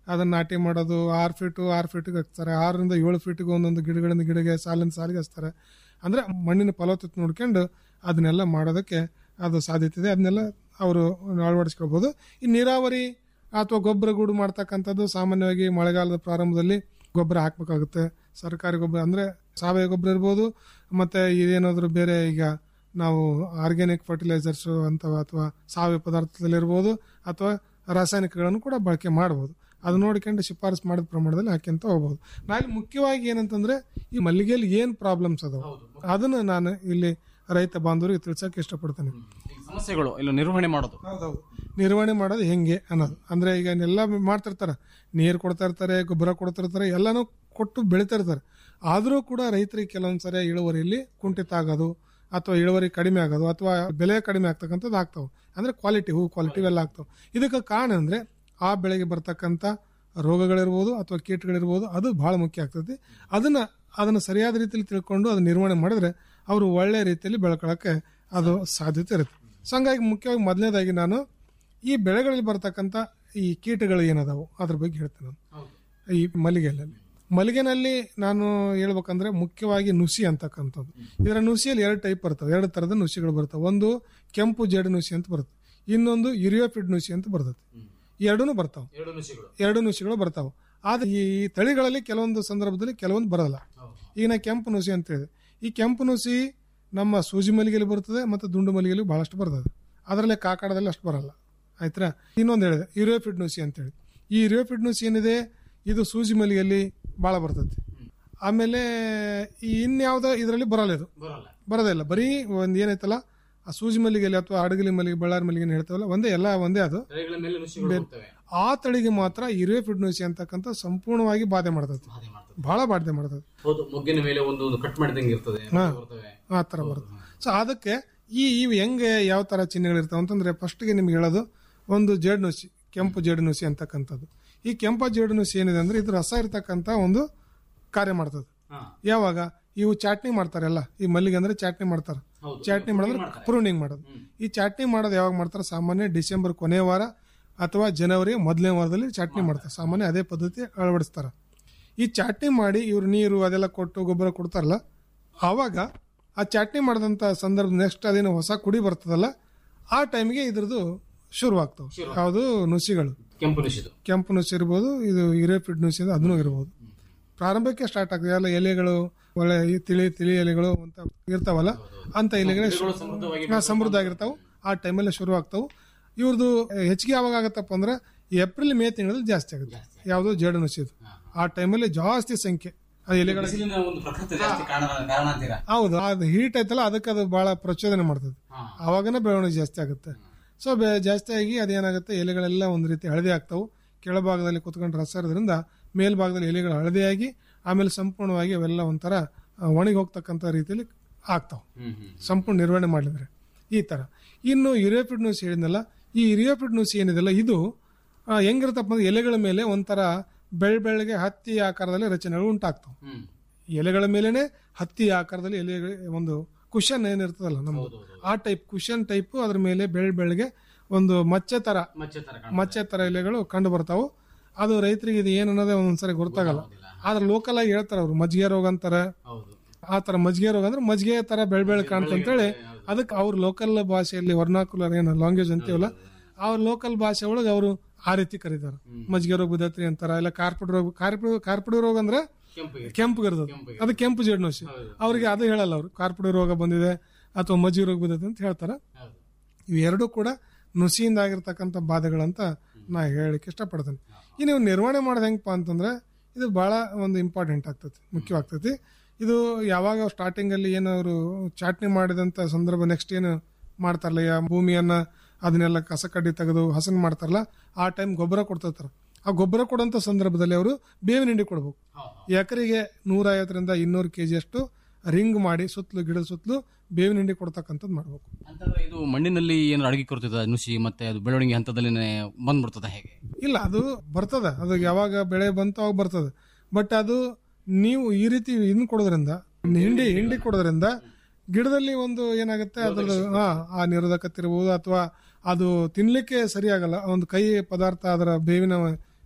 ಅದನ್ನ ನಾಟಿ ಮಾಡೋದು ಆರು ಫೀಟು ಆರು ಫೀಟಿಗೆ ಹಚ್ತಾರೆ ಆರರಿಂದ ಏಳು ಫೀಟಿಗೆ ಒಂದೊಂದು ಗಿಡಗಳಿಂದ ಗಿಡಗೆ ಸಾಲಿನ ಸಾಲಿಗೆ ಹಚ್ತಾರೆ ಅಂದ್ರೆ ಮಣ್ಣಿನ ಫಲವತ್ತತೆ ನೋಡ್ಕೊಂಡು ಅದನ್ನೆಲ್ಲ ಮಾಡೋದಕ್ಕೆ ಅದು ಸಾಧ್ಯತೆ ಇದೆ ಅದನ್ನೆಲ್ಲ ಅವರು ಅಳವಡಿಸ್ಕೊಳ್ಬೋದು ಈ ನೀರಾವರಿ ಅಥವಾ ಗೊಬ್ಬರ ಗೂಡು ಮಾಡ್ತಕ್ಕಂಥದ್ದು ಸಾಮಾನ್ಯವಾಗಿ ಮಳೆಗಾಲದ ಪ್ರಾರಂಭದಲ್ಲಿ ಗೊಬ್ಬರ ಹಾಕ್ಬೇಕಾಗುತ್ತೆ ಸರ್ಕಾರಿ ಗೊಬ್ಬರ ಅಂದ್ರೆ ಸಾವಯವ ಗೊಬ್ಬರ ಇರ್ಬೋದು ಮತ್ತೆ ಇದೇನಾದ್ರು ಬೇರೆ ಈಗ ನಾವು ಆರ್ಗ್ಯಾನಿಕ್ ಫರ್ಟಿಲೈಸರ್ಸ್ ಅಂತ ಅಥವಾ ಸಾವಯವ ಪದಾರ್ಥದಲ್ಲಿರ್ಬೋದು ಅಥವಾ ರಾಸಾಯನಿಕಗಳನ್ನು ಕೂಡ ಬಳಕೆ ಮಾಡ್ಬೋದು ಅದು ನೋಡ್ಕೊಂಡು ಶಿಫಾರಸು ಮಾಡಿದ ಪ್ರಮಾಣದಲ್ಲಿ ಹಾಕ್ಯಂತ ಹೋಗ್ಬೋದು ನಾನು ಮುಖ್ಯವಾಗಿ ಏನಂತಂದ್ರೆ ಈ ಮಲ್ಲಿಗೆಯಲ್ಲಿ ಏನ್ ಪ್ರಾಬ್ಲಮ್ಸ್ ಅದಾವ ಅದನ್ನ ನಾನು ಇಲ್ಲಿ ರೈತ ಬಾಂಧವರಿಗೆ ತಿಳ್ಸಕ್ಕೆ ಇಷ್ಟಪಡ್ತೇನೆ ಸಮಸ್ಯೆಗಳು ಇಲ್ಲ ನಿರ್ವಹಣೆ ಮಾಡೋದು ಹೌದೌದು ನಿರ್ವಹಣೆ ಮಾಡೋದು ಹೆಂಗೆ ಅನ್ನೋದು ಅಂದ್ರೆ ಈಗ ಎಲ್ಲ ಮಾಡ್ತಿರ್ತಾರೆ ನೀರು ಕೊಡ್ತಾ ಇರ್ತಾರೆ ಗೊಬ್ಬರ ಕೊಡ್ತಿರ್ತಾರೆ ಎಲ್ಲಾನು ಕೊಟ್ಟು ಬೆಳಿತಾ ಇರ್ತಾರೆ ಆದರೂ ಕೂಡ ರೈತರಿಗೆ ಕೆಲವೊಂದ್ಸರಿ ಇಳುವರಿಯಲ್ಲಿ ಕುಂಠಿತ ಆಗೋದು ಅಥವಾ ಇಳುವರಿ ಕಡಿಮೆ ಆಗೋದು ಅಥವಾ ಬೆಲೆ ಕಡಿಮೆ ಆಗ್ತಕ್ಕಂಥದ್ದು ಆಗ್ತಾವೆ ಅಂದ್ರೆ ಕ್ವಾಲಿಟಿ ಹೂ ಕ್ವಾಲಿಟಿ ಇವೆಲ್ಲ ಆಗ್ತಾವೆ ಇದಕ್ಕೆ ಕಾರಣ ಅಂದ್ರೆ ಆ ಬೆಳೆಗೆ ಬರ್ತಕ್ಕಂಥ ರೋಗಗಳಿರ್ಬೋದು ಅಥವಾ ಕೀಟಗಳಿರ್ಬೋದು ಅದು ಬಹಳ ಮುಖ್ಯ ಆಗ್ತದೆ ಅದನ್ನ ಅದನ್ನ ಸರಿಯಾದ ರೀತಿಯಲ್ಲಿ ತಿಳ್ಕೊಂಡು ಅದನ್ನ ನಿರ್ವಹಣೆ ಮಾಡಿದ್ರೆ ಅವರು ಒಳ್ಳೆ ರೀತಿಯಲ್ಲಿ ಬೆಳ್ಕೊಳಕ್ಕೆ ಅದು ಸಾಧ್ಯತೆ ಇರುತ್ತೆ ಸೊ ಹಂಗಾಗಿ ಮುಖ್ಯವಾಗಿ ಮೊದಲನೇದಾಗಿ ನಾನು ಈ ಬೆಳೆಗಳಲ್ಲಿ ಬರ್ತಕ್ಕಂಥ ಈ ಕೀಟಗಳು ಏನದಾವು ಅದ್ರ ಬಗ್ಗೆ ಹೇಳ್ತೇನೆ ನಾನು ಈ ಮಲ್ಲಿಗೆಯಲ್ಲಿ ಮಲ್ಲಿಗೆನಲ್ಲಿ ನಾನು ಹೇಳ್ಬೇಕಂದ್ರೆ ಮುಖ್ಯವಾಗಿ ನುಸಿ ಅಂತಕ್ಕಂಥದ್ದು ಇದರ ನುಸಿಯಲ್ಲಿ ಎರಡು ಟೈಪ್ ಬರ್ತವೆ ಎರಡು ತರದ ನುಸಿಗಳು ಬರ್ತವೆ ಒಂದು ಕೆಂಪು ಜೇಡು ನುಸಿ ಅಂತ ಬರುತ್ತೆ ಇನ್ನೊಂದು ಯುರಿಯೋಫಿಡ್ ನುಸಿ ಅಂತ ಬರ್ತದೆ ಎರಡೂ ಬರ್ತಾವೆ ಎರಡು ನುಸಿಗಳು ಬರ್ತಾವೆ ಆದ್ರೆ ಈ ಈ ತಳಿಗಳಲ್ಲಿ ಕೆಲವೊಂದು ಸಂದರ್ಭದಲ್ಲಿ ಕೆಲವೊಂದು ಬರಲ್ಲ ಈಗ ನಾ ಕೆಂಪು ನುಸಿ ಅಂತ ಹೇಳಿದೆ ಈ ಕೆಂಪು ನುಸಿ ನಮ್ಮ ಸೂಜಿ ಮಲ್ಲಿಗೆಯಲ್ಲಿ ಬರ್ತದೆ ಮತ್ತು ದುಂಡು ಮಲ್ಲಿಗೆಯಲ್ಲಿ ಬಹಳಷ್ಟು ಬರ್ತದೆ ಅದರಲ್ಲೇ ಕಾಕಡದಲ್ಲಿ ಅಷ್ಟು ಬರಲ್ಲ ಆಯ್ತಾ ಇನ್ನೊಂದು ಹೇಳಿದೆ ಯುರಿಯೋಫಿಡ್ ನುಸಿ ಅಂತೇಳಿ ಈ ಯುರಿಯೋಫಿಡ್ ನುಸಿ ಏನಿದೆ ಇದು ಸೂಜಿ ಮಲ್ಲಿಗೆಯಲ್ಲಿ ಭಾಳ ಬರ್ತದೆ ಆಮೇಲೆ ಈ ಇನ್ಯಾವುದೋ ಇದರಲ್ಲಿ ಬರಲ್ಲ ಇದು ಬರೋದಿಲ್ಲ ಬರೀ ಒಂದು ಏನೈತಲ್ಲ ಆ ಸೂಜಿ ಮಲ್ಲಿಗೆಯಲ್ಲಿ ಅಥವಾ ಅಡಗಲಿ ಮಲ್ಲಿಗೆ ಬಳ್ಳಾರಿ ಮಲ್ಲಿಗೆ ಏನ್ ಹೇಳ್ತಾವಲ್ಲ ಒಂದೇ ಎಲ್ಲ ಒಂದೇ ಅದು ಆ ತಳಿಗೆ ಮಾತ್ರ ಯುರಿಯೋಫಿಡ್ ನುಸಿ ಅಂತಕ್ಕಂಥ ಸಂಪೂರ್ಣವಾಗಿ ಬಾಧೆ ಮಾಡ್ತದೆ ಬಹಳ ಬಾಧೆ ಮಾಡ್ತದೆ ಹೌದು ಮೊಗ್ಗಿನ ಮೇಲೆ ಒಂದು ಒಂದು ಕಟ್ ಮಾಡಿದಂಗೆ ಇರ್ತದೆ ಹಾ. ಬರ್ತವೆ. ಆ ತರ ಬರುತ್ತೆ ಸೊ ಅದಕ್ಕೆ ಈ ಇವು ಹೆಂಗೆ ಯಾವ ತರ ಚಿಹ್ನೆಗಳು ಇರ್ತಾವ ಅಂತಂದ್ರೆ ಫಸ್ಟ್ಗೆ ನಿಮ್ಗೆ ಹೇಳೋದು ಒಂದು ಜೇಡು ನುಸಿ ಕೆಂಪು ಜೇಡು ನುಸಿ ಅಂತಕ್ಕಂಥದ್ದು ಈ ಕೆಂಪ ಜೇಡು ನುಸಿ ಏನಿದೆ ಅಂದ್ರೆ ಇದು ರಸ ಇರ್ತಕ್ಕಂಥ ಒಂದು ಕಾರ್ಯ ಮಾಡ್ತದೆ ಯಾವಾಗ ಇವು ಚಾಟ್ನಿ ಮಾಡ್ತಾರಲ್ಲ ಈ ಮಲ್ಲಿಗೆ ಅಂದ್ರೆ ಚಾಟ್ನಿ ಮಾಡ್ತಾರೆ ಚಾಟ್ನಿ ಮಾಡಿದ್ರೆ ಪ್ರೂನಿಂಗ್ ಮಾಡೋದು ಈ ಚಾಟ್ನಿ ಮಾಡೋದು ಯಾವಾಗ ಮಾಡ್ತಾರೆ ಸಾಮಾನ್ಯ ಡಿಸೆಂಬರ್ ಕೊನೆ ವಾರ ಅಥವಾ ಜನವರಿ ಮೊದಲನೇ ವಾರದಲ್ಲಿ ಚಾಟ್ನಿ ಮಾಡ್ತಾರೆ ಸಾಮಾನ್ಯ ಅದೇ ಪದ್ಧತಿ ಅಳವಡಿಸ್ತಾರೆ ಈ ಚಾಟ್ನಿ ಮಾಡಿ ಇವ್ರು ನೀರು ಅದೆಲ್ಲ ಕೊಟ್ಟು ಗೊಬ್ಬರ ಕೊಡ್ತಾರಲ್ಲ ಆವಾಗ ಆ ಚಾಟ್ನಿ ಮಾಡಿದಂಥ ಸಂದರ್ಭ ನೆಕ್ಸ್ಟ್ ಅದೇನು ಹೊಸ ಕುಡಿ ಬರ್ತದಲ್ಲ ಆ ಟೈಮ್ಗೆ ಇದ್ರದ್ದು ಶುರುವಾಗ್ತವೆ ಯಾವುದು ನುಸಿಗಳು ಕೆಂಪು ನಿಷಿದು ಕೆಂಪು ನುಸಿ ಇರ್ಬೋದು ಇದು ಯುರೇಫಿಡ್ ನುಸಿ ಅಂದ್ರೆ ಅದನ್ನೂ ಇರ್ಬೋದು ಪ್ರಾರಂಭಕ್ಕೆ ಸ್ಟಾರ್ಟ್ ಆಗ್ತದೆ ಎಲ್ಲ ಎಲೆಗಳು ಒಳ್ಳೆ ಈ ತಿಳಿ ತಿಳಿ ಎಲೆಗಳು ಅಂತ ಇರ್ತಾವಲ್ಲ ಅಂತ ಎಲೆಗಳೇ ಹಾ, ಸಮೃದ್ಧ ಆಗಿರ್ತಾವ ಆ ಟೈಮಲ್ಲಿ ಶುರು ಆಗ್ತಾವು ಇವ್ರದ್ದು ಹೆಚ್ಚಿಗೆ ಯಾವಾಗ ಆಗತ್ತಪ್ಪ ಅಂದ್ರೆ ಏಪ್ರಿಲ್ ಮೇ ತಿಂಗಳಲ್ಲಿ ಜಾಸ್ತಿ ಆಗುತ್ತೆ ಯಾವುದು ಜೇಡು ನುಸಿದು ಆ ಟೈಮಲ್ಲಿ ಜಾಸ್ತಿ ಸಂಖ್ಯೆ ಆ ಎಲೆಗಳ ಬಿಸಿಲಿನ ಒಂದು ಪ್ರಕೃತಿ ಜಾಸ್ತಿ ಕಾರಣ ಕಾರಣ ಅಂತೀರಾ ಹೌದು ಅದು ಹೀಟ್ ಐತಲ್ಲ ಅದಕ್ಕೆ ಅದು ಬಹಳ ಪ್ರಚೋದನೆ ಮಾಡ್ತದೆ ಅವಾಗನೇ ಬೆಳವಣಿಗೆ ಜಾಸ್ತಿ ಆಗುತ್ತೆ ಸೊ ಜಾಸ್ತಿ ಆಗಿ ಅದೇನಾಗುತ್ತೆ ಎಲೆಗಳೆಲ್ಲ ಒಂದು ರೀತಿ ಹಳದಿ ಆಗ್ತಾವು ಕೆಳಭಾಗದಲ್ಲಿ ಕುತ್ಕೊಂಡು ರಸ ಇರೋದ್ರಿಂದ ಮೇಲ್ಭಾಗದಲ್ಲಿ ಎಲೆಗಳು ಹಳದಿಯಾಗಿ ಆಮೇಲೆ ಸಂಪೂರ್ಣವಾಗಿ ಅವೆಲ್ಲ ಒಂಥರ ಆ, ಒಣಗಿ ಹೋಗ್ತಕ್ಕಂಥ ರೀತಿಯಲ್ಲಿ ಆಗ್ತಾವೆ ಸಂಪೂರ್ಣ ನಿರ್ವಹಣೆ ಮಾಡಿದ್ರೆ ಈ ತರ ಇನ್ನು ಯುರಿಯೋಪಿಡ್ ನ್ಯೂಸ್ ಹೇಳಿದ್ನಲ್ಲ ಈ ಯುರಿಯೋಪಿಡ್ ನ್ಯೂಸ್ ಏನಿದೆಲ್ಲ ಇದು ಆ, ಹೆಂಗಿರುತ್ತಪ್ಪ ಅಂದ್ರೆ ಎಲೆಗಳ ಮೇಲೆ ಒಂಥರ ಬೆಳ್ ಬೆಳಗ್ಗೆ ಹತ್ತಿ ಆಕಾರದಲ್ಲಿ ರಚನೆಗಳು ಉಂಟಾಗ್ತಾವೆ ಎಲೆಗಳ ಮೇಲೆನೆ ಹತ್ತಿ ಆಕಾರದಲ್ಲಿ ಎಲೆ ಒಂದು ಕುಶನ್ ಏನಿರ್ತದಲ್ಲ ನಮ್ದು ಆ ಟೈಪ್ ಕುಶನ್ ಟೈಪ್ ಅದ್ರ ಮೇಲೆ ಬೆಳ್ ಬೆಳಗ್ಗೆ ಒಂದು ಮಚ್ಚೆ ತರ ಮಚ್ಚೆ ತರ ಮಚ್ಚೆ ತರ ಎಲೆಗಳು ಕಂಡು ಬರ್ತಾವು ಅದು ರೈತರಿಗೆ ಇದು ಏನು ಅನ್ನೋದೇ ಒಂದೊಂದ್ಸರಿ ಗೊತ್ತಾಗಲ್ಲ ಆದ್ರೆ ಲೋಕಲ್ ಆಗಿ ಹೇಳ್ತಾರ ಅವ್ರು ಮಜ್ಜಿಗೆ ರೋಗ ಅಂತಾರೆ ಹೌದು ಆ ತರ ಮಜ್ಜಿಗೆ ರೋಗ ಅಂದ್ರೆ ಮಜ್ಜಿಗೆ ತರ ಬೆಳ್ ಬೆಳ್ ಕಾಣ್ತ ಅಂತೇಳಿ ಅದಕ್ಕೆ ಅವ್ರ ಲೋಕಲ್ ಭಾಷೆಯಲ್ಲಿ ವರ್ನಾಕುಲರ್ ಏನು ಲ್ಯಾಂಗ್ವೇಜ್ ಅಂತೀವಲ್ಲ ಅವ್ರ ಲೋಕಲ್ ಭಾಷೆ ಒಳಗೆ ಅವರು ಆ ರೀತಿ ಕರೀತಾರ ಮಜ್ಜಿಗೆ ರೋಗ ಬಿದ್ದತ್ರಿ ಅಂತಾರ ಇಲ್ಲ ಕಾರ್ಪೆಟ್ ರೋಗ ಕಾರ್ಪೆಟ್ ಕಾರ್ಪೆಟ್ ರೋಗ ಅಂದ್ರೆ ಕೆಂಪಿಗೆ ಕೆಂಪು ಇರ್ತದೆ ಅದು ಕೆಂಪು ಜೇಡ್ನೋಸಿ ಅವ್ರಿಗೆ ಅದು ಹೇಳಲ್ಲ ಅವ್ರು ಕಾರ್ಪುಡಿ ರೋಗ ಬಂದಿದೆ ಅಥವಾ ಮಜ್ಜಿಗೆ ರೋಗ ಬಂದಿದೆ ಅಂತ ಹೇಳ್ತಾರ ಹೌದು. ಇವೆರಡೂ ಕೂಡ ನುಸಿಯಿಂದ ಆಗಿರ್ತಕ್ಕಂಥ ಬಾಧೆಗಳಂತ ನಾ ಹೇಳಲಿಕ್ಕೆ ಇಷ್ಟಪಡ್ತೇನೆ ಈ ನೀವು ನಿರ್ವಹಣೆ ಮಾಡೋದು ಹೆಂಗಪ್ಪ ಅಂತಂದ್ರೆ ಇದು ಬಹಳ ಒಂದು ಇಂಪಾರ್ಟೆಂಟ್ ಆಗ್ತೈತಿ ಮುಖ್ಯವಾಗ್ತೈತಿ ಇದು ಯಾವಾಗ ಸ್ಟಾರ್ಟಿಂಗ್ ಅಲ್ಲಿ ಏನು ಅವರು ಚಾಟ್ನಿ ಮಾಡಿದಂತ ಸಂದರ್ಭ ನೆಕ್ಸ್ಟ್ ಏನು ಮಾಡ್ತಾರಲ್ಲ ಯಾ ಭೂಮಿಯನ್ನ ಅದನ್ನೆಲ್ಲ ಕಸ ಕಡ್ಡಿ ತೆಗೆದು ಹಸನ್ ಮಾಡ್ತಾರಲ್ಲ ಆ ಟೈಮ್ ಗೊಬ್ಬರ ಕೊಡ್ತಿರ್ತಾರ ಆ ಗೊಬ್ಬರ ಕೊಡೋಂಥ ಸಂದರ್ಭದಲ್ಲಿ ಅವರು ಬೇವಿನ ಹಿಂಡಿ ಕೊಡ್ಬೇಕು ಎಕರೆಗೆ ನೂರ ಐವತ್ತರಿಂದ ಇನ್ನೂರು ಕೆ ಅಷ್ಟು ರಿಂಗ್ ಮಾಡಿ ಸುತ್ತಲೂ ಗಿಡದ ಸುತ್ತಲೂ ಬೇವಿನ ಹಿಂಡಿ ಕೊಡ್ತಕ್ಕಂಥದ್ದು ಮಾಡ್ಬೇಕು ಅಂತಂದ್ರೆ ಇದು ಮಣ್ಣಿನಲ್ಲಿ ಏನು ಅಡಗಿ ಕೊಡ್ತದ ನುಸಿ ಮತ್ತೆ ಅದು ಬೆಳವಣಿಗೆ ಹಂತದಲ್ಲಿ ಬಂದ್ಬಿಡ್ತದ ಹೇಗೆ ಇಲ್ಲ ಅದು ಬರ್ತದ ಅದು ಯಾವಾಗ ಬೆಳೆ ಬಂತು ಅವಾಗ ಬರ್ತದೆ ಬಟ್ ಅದು ನೀವು ಈ ರೀತಿ ಇನ್ ಕೊಡೋದ್ರಿಂದ ಹಿಂಡಿ ಹಿಂಡಿ ಕೊಡೋದ್ರಿಂದ ಗಿಡದಲ್ಲಿ ಒಂದು ಏನಾಗುತ್ತೆ ಅದ್ರದ್ದು ಹಾ ಆ ನಿರೋಧಕತೆ ಇರ್ಬೋದು ಅಥವಾ ಅದು ತಿನ್ಲಿಕ್ಕೆ ಸರಿಯಾಗಲ್ಲ ಒಂದು ಕೈ ಪದಾರ್ಥ ಅದರ ಬೇವಿನ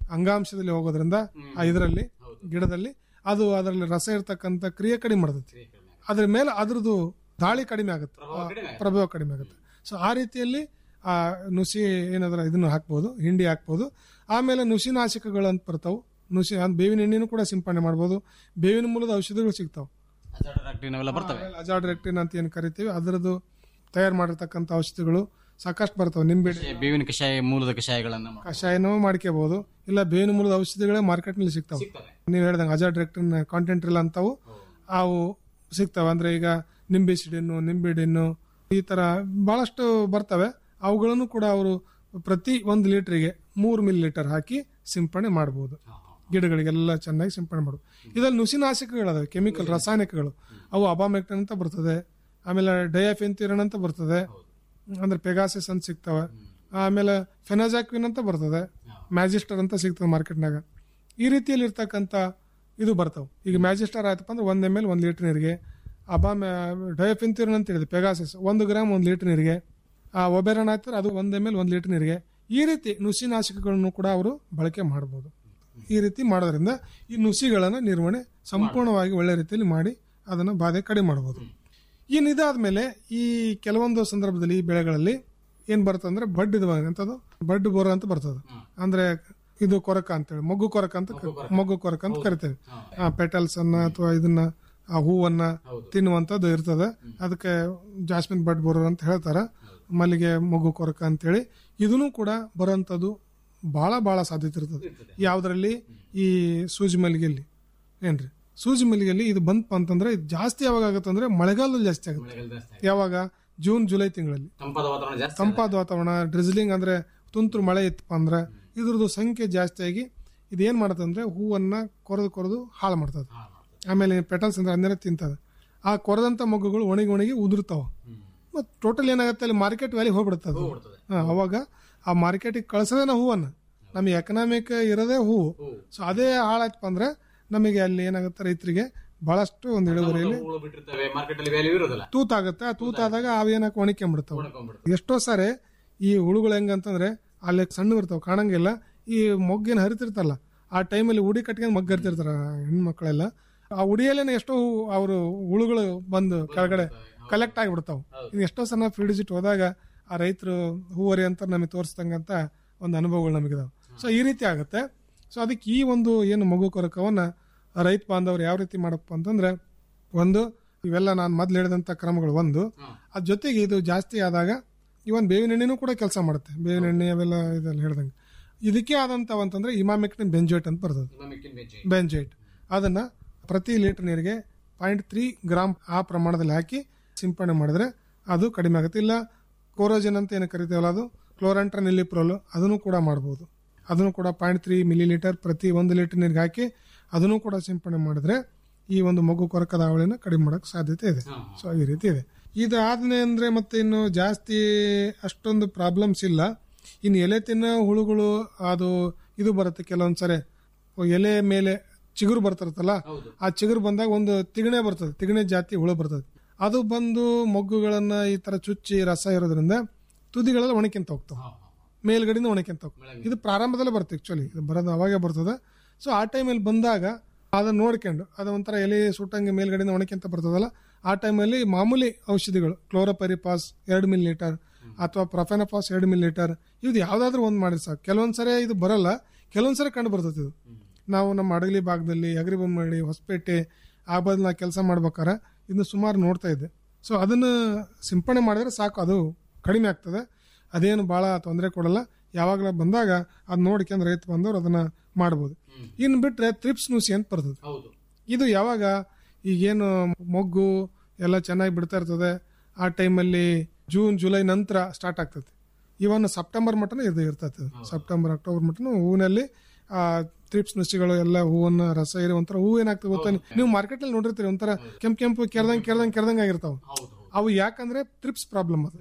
ಅಂಗಾಂಶದಲ್ಲಿ ಹೋಗೋದ್ರಿಂದ ಆ ಇದರಲ್ಲಿ ಗಿಡದಲ್ಲಿ ಅದು ಅದರಲ್ಲಿ ರಸ ಇರ್ತಕ್ಕಂಥ ಕ್ರಿಯೆ ಕಡಿಮೆ ಮಾಡ್ತೈತಿ ಅದ್ರ ಮೇಲೆ ಅದ್ರದ್ದು ದಾಳಿ ಕಡಿಮೆ ಆಗುತ್ತೆ ಆ, ಪ್ರಭಾವ ಕಡಿಮೆ ಆಗುತ್ತೆ ಸೊ ಆ ರೀತಿಯಲ್ಲಿ ಆ ನುಸಿ ಏನಾದ್ರ ಇದನ್ನು ಹಾಕ್ಬೋದು ಹಿಂಡಿ ಹಾಕ್ಬೋದು ಆಮೇಲೆ ನುಸಿನಾಶಕಗಳು ಅಂತ ಬರ್ತಾವು ನುಸಿ ಅದ್ ಬೇವಿನ ಎಣ್ಣೆನೂ ಕೂಡ ಸಿಂಪಡಣೆ ಮಾಡ್ಬೋದು ಬೇವಿನ ಮೂಲದ ಔಷಧಿಗಳು ಸಿಗ್ತಾವೆ ನಾವೆಲ್ಲ ಬರ್ತವೆ ಅಜಾಡ್ರೆಕ್ಟಿನ್ ಅಂತ ಏನು ಕರಿತೀವಿ ಅದರದ್ದು ತಯಾರು ಮಾಡಿರ್ತಕ್ಕಂಥ ಔಷಧಿಗಳು ಸಾಕಷ್ಟು ಬರ್ತವೆ ನಿಂಬೆ ಬೇವಿನ ಕಷಾಯ ಮೂಲದ ಕಷಾಯಗಳನ್ನ ಮಾಡಿ. ಕಷಾಯನೂ ಮಾಡ್ಕೋಬಹುದು ಇಲ್ಲ ಬೇವಿನ ಮೂಲದ ಔಷಧಿಗಳೇ ಮಾರ್ಕೆಟ್ನಲ್ಲಿ ಸಿಗ್ತಾವೆ ನೀವು ಹೇಳ್ದಂಗೆ ಅಜಾಡ್ರೆಕ್ಟಿನ್ ಕಾಂಟೆಂಟ್ ಇಲ್ಲ ಅಂತವು ಅವು ಸಿಗ್ತಾವೆ ಅಂದ್ರೆ ಈಗ ನಿಂಬೆ ಸಿಡಿನ್ನು ನಿಂಬೆಡಿನ್ನು ಈ ತರ ಬಹಳಷ್ಟು ಬರ್ತವೆ ಅವುಗಳನ್ನು ಕೂಡ ಅವರು ಪ್ರತಿ ಒಂದು ಲೀಟರ್ಗೆ ಮೂರು ಮಿಲಿ ಲೀಟರ್ ಹಾಕಿ ಸಿಂಪಡಣೆ ಮಾಡಬಹುದು ಗಿಡಗಳಿಗೆಲ್ಲ ಚೆನ್ನಾಗಿ ಸಿಂಪಡಣೆ ಮಾಡುದು ಇದರಲ್ಲಿ ನುಸಿನಾಶಕಗಳದಾವೆ ಕೆಮಿಕಲ್ ರಾಸಾಯನಿಕಗಳು ಅವು ಅಬಾಮೆಕ್ಟನ್ ಅಂತ ಬರ್ತದೆ ಆಮೇಲೆ ಡಯಾಫೆಂತಿರನ್ ಅಂತ ಬರ್ತದೆ ಅಂದ್ರೆ ಪೆಗಾಸಿಸ್ ಅಂತ ಸಿಗ್ತವೆ ಆಮೇಲೆ ಫೆನಾಜಾಕ್ವಿನ್ ಅಂತ ಬರ್ತದೆ ಮ್ಯಾಜಿಸ್ಟರ್ ಅಂತ ಸಿಗ್ತದೆ ಮಾರ್ಕೆಟ್ನಾಗ ಈ ರೀತಿಯಲ್ಲಿ ಇರ್ತಕ್ಕಂಥ ಇದು ಬರ್ತಾವೆ ಈಗ ಮ್ಯಾಜಿಸ್ಟರ್ ಆಯ್ತಪ್ಪ ಅಂದ್ರೆ ಒಂದ್ ಎಮ್ ಎಲ್ ಒಂದು ಲೀಟರ್ ನೀರಿಗೆ ಅಬಾ ಡಯಫೆಂತಿರನ್ ಅಂತ ಹೇಳಿದೆ ಪೆಗಾಸಿಸ್ ಒಂದು ಗ್ರಾಮ್ ಒಂದು ಲೀಟರ್ ನೀರಿಗೆ ಆ ಒಬೆರನ್ ಆಯ್ತಾರೆ ಅದು ಒಂದ್ ಎಮ್ ಎಲ್ ಒಂದು ಲೀಟರ್ ನೀರಿಗೆ ಈ ರೀತಿ ನುಸಿನಾಶಕಗಳನ್ನು ಕೂಡ ಅವರು ಬಳಕೆ ಮಾಡಬಹುದು ಈ ರೀತಿ ಮಾಡೋದ್ರಿಂದ ಈ ನುಸಿಗಳನ್ನ ನಿರ್ವಹಣೆ ಸಂಪೂರ್ಣವಾಗಿ ಒಳ್ಳೆ ರೀತಿಯಲ್ಲಿ ಮಾಡಿ ಅದನ್ನ ಬಾಧೆ ಕಡಿಮೆ ಮಾಡಬಹುದು ಇನ್ನು ಇದಾದ್ಮೇಲೆ ಈ ಕೆಲವೊಂದು ಸಂದರ್ಭದಲ್ಲಿ ಈ ಬೆಳೆಗಳಲ್ಲಿ ಏನ್ ಬರ್ತದೆ ಅಂದ್ರೆ ಬಡ್ ಇದು ಅಂತದ್ದು ಬಡ್ ಬೋರ ಅಂತ ಬರ್ತದೆ ಅಂದ್ರೆ ಇದು ಕೊರಕ ಅಂತೇಳಿ ಮೊಗ್ಗು ಕೊರಕ ಅಂತ ಕ- ಮೊಗ್ಗು ಕೊರಕ ಅಂತ ಕರಿತೇವೆ ಆ ಪೆಟಲ್ಸ್ ಅನ್ನ ಅಥವಾ ಇದನ್ನ ಆ ಹೂವನ್ನ ತಿನ್ನುವಂಥದ್ದು ಇರ್ತದೆ ಅದಕ್ಕೆ ಜಾಸ್ಮಿನ್ ಬಡ್ ಬೋರ ಅಂತ ಹೇಳ್ತಾರ ಮಲ್ಲಿಗೆ ಮೊಗ್ಗು ಕೊರಕ ಅಂತೇಳಿ ಇದನ್ನು ಕೂಡ ಬರೋಂಥದ್ದು ಬಹಳ ಬಹಳ ಸಾಧ್ಯತೆ ಇರ್ತದೆ ಯಾವ್ದ್ರಲ್ಲಿ ಈ ಸೂಜಿ ಮಲ್ಲಿಗೆಯಲ್ಲಿ ಏನ್ರಿ ಸೂಜಿ ಮಲ್ಲಿಗೆಯಲ್ಲಿ ಇದು ಬಂತಪ್ಪ ಅಂತಂದ್ರೆ ಇದು ಜಾಸ್ತಿ ಯಾವಾಗ ಆಗುತ್ತೆ ಅಂದ್ರೆ ಮಳೆಗಾಲದಲ್ಲಿ ಜಾಸ್ತಿ ಆಗುತ್ತೆ ಯಾವಾಗ ಜೂನ್ ಜುಲೈ ತಿಂಗಳಲ್ಲಿ ತಂಪಾದ ವಾತಾವರಣ ಜಾಸ್ತಿ ತಂಪಾದ ವಾತಾವರಣ ಡ್ರಿಸ್ಲಿಂಗ್ ಅಂದ್ರೆ ತುಂತುರು ಮಳೆ ಇತ್ತಪ್ಪ ಅಂದ್ರೆ ಇದ್ರದ್ದು ಸಂಖ್ಯೆ ಜಾಸ್ತಿ ಆಗಿ ಇದೇನ್ ಮಾಡುತ್ತೆ ಅಂದ್ರೆ ಹೂವನ್ನ ಕೊರೆದು ಕೊರೆದು ಹಾಳು ಮಾಡ್ತದೆ ಆಮೇಲೆ ಪೆಟಲ್ಸ್ ಅಂದ್ರೆ ಹನ್ನೆರಡು ತಿಂತದೆ ಆ ಕೊರೆದಂತ ಮೊಗ್ಗುಗಳು ಒಣಗಿ ಒಣಗಿ ಉದುರ್ತಾವ ಮತ್ತೆ ಟೋಟಲ್ ಏನಾಗುತ್ತೆ ಅಲ್ಲಿ ಮಾರ್ಕೆಟ್ ವ್ಯಾಲಿ ಹೋಗ್ಬಿಡುತ್ತೆ ಅದು ಹಾ, ಅವಾಗ ಆ ಮಾರ್ಕೆಟಿಗೆ ಕಳ್ಸೋದೇ ನಾವು ಹೂವನ್ನ ನಮಗೆ ಎಕನಾಮಿಕ್ ಇರೋದೇ ಹೂವು ಸೊ ಅದೇ ಹಾಳಾಯ್ತಪ್ಪ ಅಂದ್ರೆ ನಮಗೆ ಅಲ್ಲಿ ಏನಾಗುತ್ತೆ ರೈತರಿಗೆ ಬಹಳಷ್ಟು ಒಂದು ಇಳುವರಿಯಲ್ಲಿ ಹುಳು ಬಿಟ್ಟಿರ್ತವೆ ಮಾರ್ಕೆಟ್ ಅಲ್ಲಿ ವ್ಯಾಲ್ಯೂ ಇರೋದಿಲ್ಲ ತೂತಾಗುತ್ತೆ ಆ ತೂತಾದಾಗ ಅವು ಏನಕ್ಕೆ ಒಣಕೊಂಡ್ಬಿಡ್ತಾವೆ ಎಷ್ಟೋ ಸಾರಿ ಈ ಹುಳುಗಳು ಹೆಂಗಂತಂದ್ರೆ ಅಲ್ಲಿ ಸಣ್ಣ ಇರ್ತಾವ ಕಾಣಂಗಿಲ್ಲ ಈ ಮೊಗ್ಗೇನು ಹರಿತಿರ್ತಲ್ಲ ಆ ಟೈಮಲ್ಲಿ ಉಡಿ ಕಟ್ಕೊಂಡು ಮಗ್ಗ ಹರಿತಿರ್ತಾರ ಹೆಣ್ಮಕ್ಳೆಲ್ಲ ಆ ಉಡಿಯಲ್ಲೇನೆ ಎಷ್ಟೋ ಅವರು ಹುಳುಗಳು ಬಂದು ಕೆಳಗಡೆ ಕಲೆಕ್ಟ್ ಆಗಿಬಿಡ್ತಾವ ಇದು ಎಷ್ಟೋ ಸಣ್ಣ ಫೀಲ್ಡ್ ವಿಸಿಟ್ ಹೋದಾಗ ಆ ರೈತರು ಹೂವರಿ ಅಂತ ನಮಗೆ ತೋರಿಸ್ದಂಗಂತ ಒಂದು ಅನುಭವಗಳು ನಮಗಿದಾವೆ ಸೊ ಈ ರೀತಿ ಆಗುತ್ತೆ ಸೊ ಅದಕ್ಕೆ ಈ ಒಂದು ಏನು ಮಗು ಕೊರಕವನ್ನ ರೈತ ಬಾಂಧವರು ಯಾವ ರೀತಿ ಮಾಡಪ್ಪ ಅಂತಂದ್ರೆ ಒಂದು ಇವೆಲ್ಲ ನಾನು ಮೊದ್ಲು ಹೇಳಿದಂತ ಕ್ರಮಗಳು ಒಂದು ಅದ್ರ ಜೊತೆಗೆ ಇದು ಜಾಸ್ತಿ ಆದಾಗ ಇವನ್ ಬೇವಿನ ಎಣ್ಣೆನೂ ಕೂಡ ಕೆಲಸ ಮಾಡುತ್ತೆ ಬೇವಿನ ಎಣ್ಣೆ ಅವೆಲ್ಲ ಇದೆಲ್ಲ ಹೇಳ್ದಂಗೆ ಇದಕ್ಕೆ ಆದಂತ ಅಂತಂದ್ರೆ ಇಮಾಮಿಕ್ಟಿನ್ ಬೆಂಜೋಯ್ಟ್ ಅಂತ ಬರ್ತದೆ ಬೆಂಜೈಟ್ ಅದನ್ನ ಪ್ರತಿ ಲೀಟರ್ ನೀರಿಗೆ ಪಾಯಿಂಟ್ ತ್ರೀ ಗ್ರಾಮ್ ಆ ಪ್ರಮಾಣದಲ್ಲಿ ಹಾಕಿ ಸಿಂಪಡಣೆ ಮಾಡಿದ್ರೆ ಅದು ಕಡಿಮೆ ಆಗುತ್ತೆ ಇಲ್ಲ ಕೋರೋಜನ್ ಅಂತ ಏನು ಕರಿತೇವಲ್ಲ ಅದು ಕ್ಲೋರಂಟ್ರ ನಿಲಿಪ್ರೋಲ್ ಅದನ್ನು ಕೂಡ ಮಾಡ್ಬೋದು ಅದನ್ನು ಕೂಡ ಪಾಯಿಂಟ್ ತ್ರೀ ಮಿಲಿ ಲೀಟರ್ ಪ್ರತಿ ಒಂದು ಲೀಟರ್ ನೀರಿಗೆ ಹಾಕಿ ಅದನ್ನು ಕೂಡ ಸಿಂಪಡಣೆ ಮಾಡಿದ್ರೆ ಈ ಒಂದು ಮಗು ಕೊರಕದ ಹಾವಳಿನ ಕಡಿಮೆ ಮಾಡೋಕೆ ಸಾಧ್ಯತೆ ಇದೆ ಸೊ ಈ ರೀತಿ ಇದೆ ಇದಾದ್ಮೇಲೆ ಅಂದ್ರೆ ಮತ್ತೆ ಇನ್ನು ಜಾಸ್ತಿ ಅಷ್ಟೊಂದು ಪ್ರಾಬ್ಲಮ್ಸ್ ಇಲ್ಲ ಇನ್ನು ಎಲೆ ತಿನ್ನೋ ಹುಳುಗಳು ಅದು ಇದು ಬರುತ್ತೆ ಕೆಲವೊಂದ್ಸರಿ ಎಲೆ ಮೇಲೆ ಚಿಗುರು ಬರ್ತಿರುತ್ತಲ್ಲ ಆ ಚಿಗುರು ಬಂದಾಗ ಒಂದು ತಿಗಣೆ ಬರ್ತದೆ ತಿಗಣೆ ಜಾತಿ ಹುಳು ಬರ್ತದೆ ಅದು ಬಂದು ಮೊಗ್ಗುಗಳನ್ನ ಈ ತರ ಚುಚ್ಚಿ ರಸ ಇರೋದ್ರಿಂದ ತುದಿಗಳೆಲ್ಲ ಒಣಕ್ಕಿಂತ ಹೋಗ್ತಾವ ಮೇಲ್ಗಡೆಯಿಂದ ಒಣಕ್ಕಿಂತ ಹೋಗ್ತಾವ ಇದು ಪ್ರಾರಂಭದಲ್ಲೇ ಬರುತ್ತೆ ಆಕ್ಚುಲಿ ಇದು ಬರೋದು ಅವಾಗೇ ಬರ್ತದೆ ಸೊ ಆ ಟೈಮಲ್ಲಿ ಬಂದಾಗ ಅದನ್ನ ನೋಡ್ಕೊಂಡು ಅದು ಒಂಥರ ಎಲೆ ಸುಟ್ಟಂಗೆ ಮೇಲ್ಗಡೆಯಿಂದ ಒಣಕ್ಕಿಂತ ಬರ್ತದಲ್ಲ ಆ ಟೈಮಲ್ಲಿ ಮಾಮೂಲಿ ಔಷಧಿಗಳು ಕ್ಲೋರೋಪರಿಪಾಸ್ ಎರಡು ಮಿಲಿ ಲೀಟರ್ ಅಥವಾ ಪ್ರೊಫೆನಪಾಸ್ ಎರಡು ಮಿಲಿ ಲೀಟರ್ ಇದು ಯಾವ್ದಾದ್ರು ಒಂದು ಮಾಡಿ ಸಾಕು ಕೆಲವೊಂದ್ಸರಿ ಇದು ಬರಲ್ಲ ಕೆಲವೊಂದ್ಸರಿ ಕಂಡು ಬರ್ತದೆ ಇದು ನಾವು ನಮ್ಮ ಅಡಗಲಿ ಭಾಗದಲ್ಲಿ ಅಗ್ರಿಬೊಮ್ಮಳ್ಳಿ ಹೊಸಪೇಟೆ ಆ ಬದಲು ನಾ ಕೆಲಸ ಮಾಡ್ಬೇಕಾರೆ ಇದನ್ನ ಸುಮಾರು ನೋಡ್ತಾ ಇದ್ದೆ ಸೊ ಅದನ್ನ ಸಿಂಪಡಣೆ ಮಾಡಿದ್ರೆ ಸಾಕು ಅದು ಕಡಿಮೆ ಆಗ್ತದೆ ಅದೇನು ಬಹಳ ತೊಂದರೆ ಕೊಡಲ್ಲ ಯಾವಾಗಲ ಬಂದಾಗ ಅದ್ ನೋಡ್ಕೊಂಡು ರೈತ ಬಂದವರು ಅದನ್ನ ಮಾಡ್ಬೋದು ಇನ್ ಬಿಟ್ರೆ ತ್ರಿಪ್ಸ್ ನುಸಿ ಅಂತ ಬರ್ತದೆ ಇದು ಯಾವಾಗ ಈಗೇನು ಮೊಗ್ಗು ಎಲ್ಲ ಚೆನ್ನಾಗಿ ಬಿಡ್ತಾ ಇರ್ತದೆ ಆ ಟೈಮಲ್ಲಿ ಜೂನ್ ಜುಲೈ ನಂತರ ಸ್ಟಾರ್ಟ್ ಆಗ್ತದೆ ಇವನ್ ಸೆಪ್ಟೆಂಬರ್ ಮಟನ ಇದು ಇರ್ತದೆ ಸೆಪ್ಟೆಂಬರ್ ಅಕ್ಟೋಬರ್ ಮಟನು ಹೂವಿನಲ್ಲಿ ಆ ತ್ರಿಪ್ಸ್ ನುಸಿಗಳು ಎಲ್ಲ ಹೂವನ್ನ ರಸ ಇರೋ ಒಂಥರ ಹೂವು ಏನಾಗ್ತದೆ ಗೊತ್ತಾ ನೀವು ಮಾರ್ಕೆಟ್ ಅಲ್ಲಿ ನೋಡಿರ್ತೀರಿ ಒಂಥರ ಕೆಂಪ್ ಕೆಂಪು ಕೆರ್ದಂಗ್ ಕೆರ್ದಂಗ್ ಕೆರ್ದಂಗ್ ಆಗಿರ್ತಾವ ಅವು ಯಾಕಂದ್ರೆ ತ್ರಿಪ್ಸ್ ಪ್ರಾಬ್ಲಮ್ ಅದು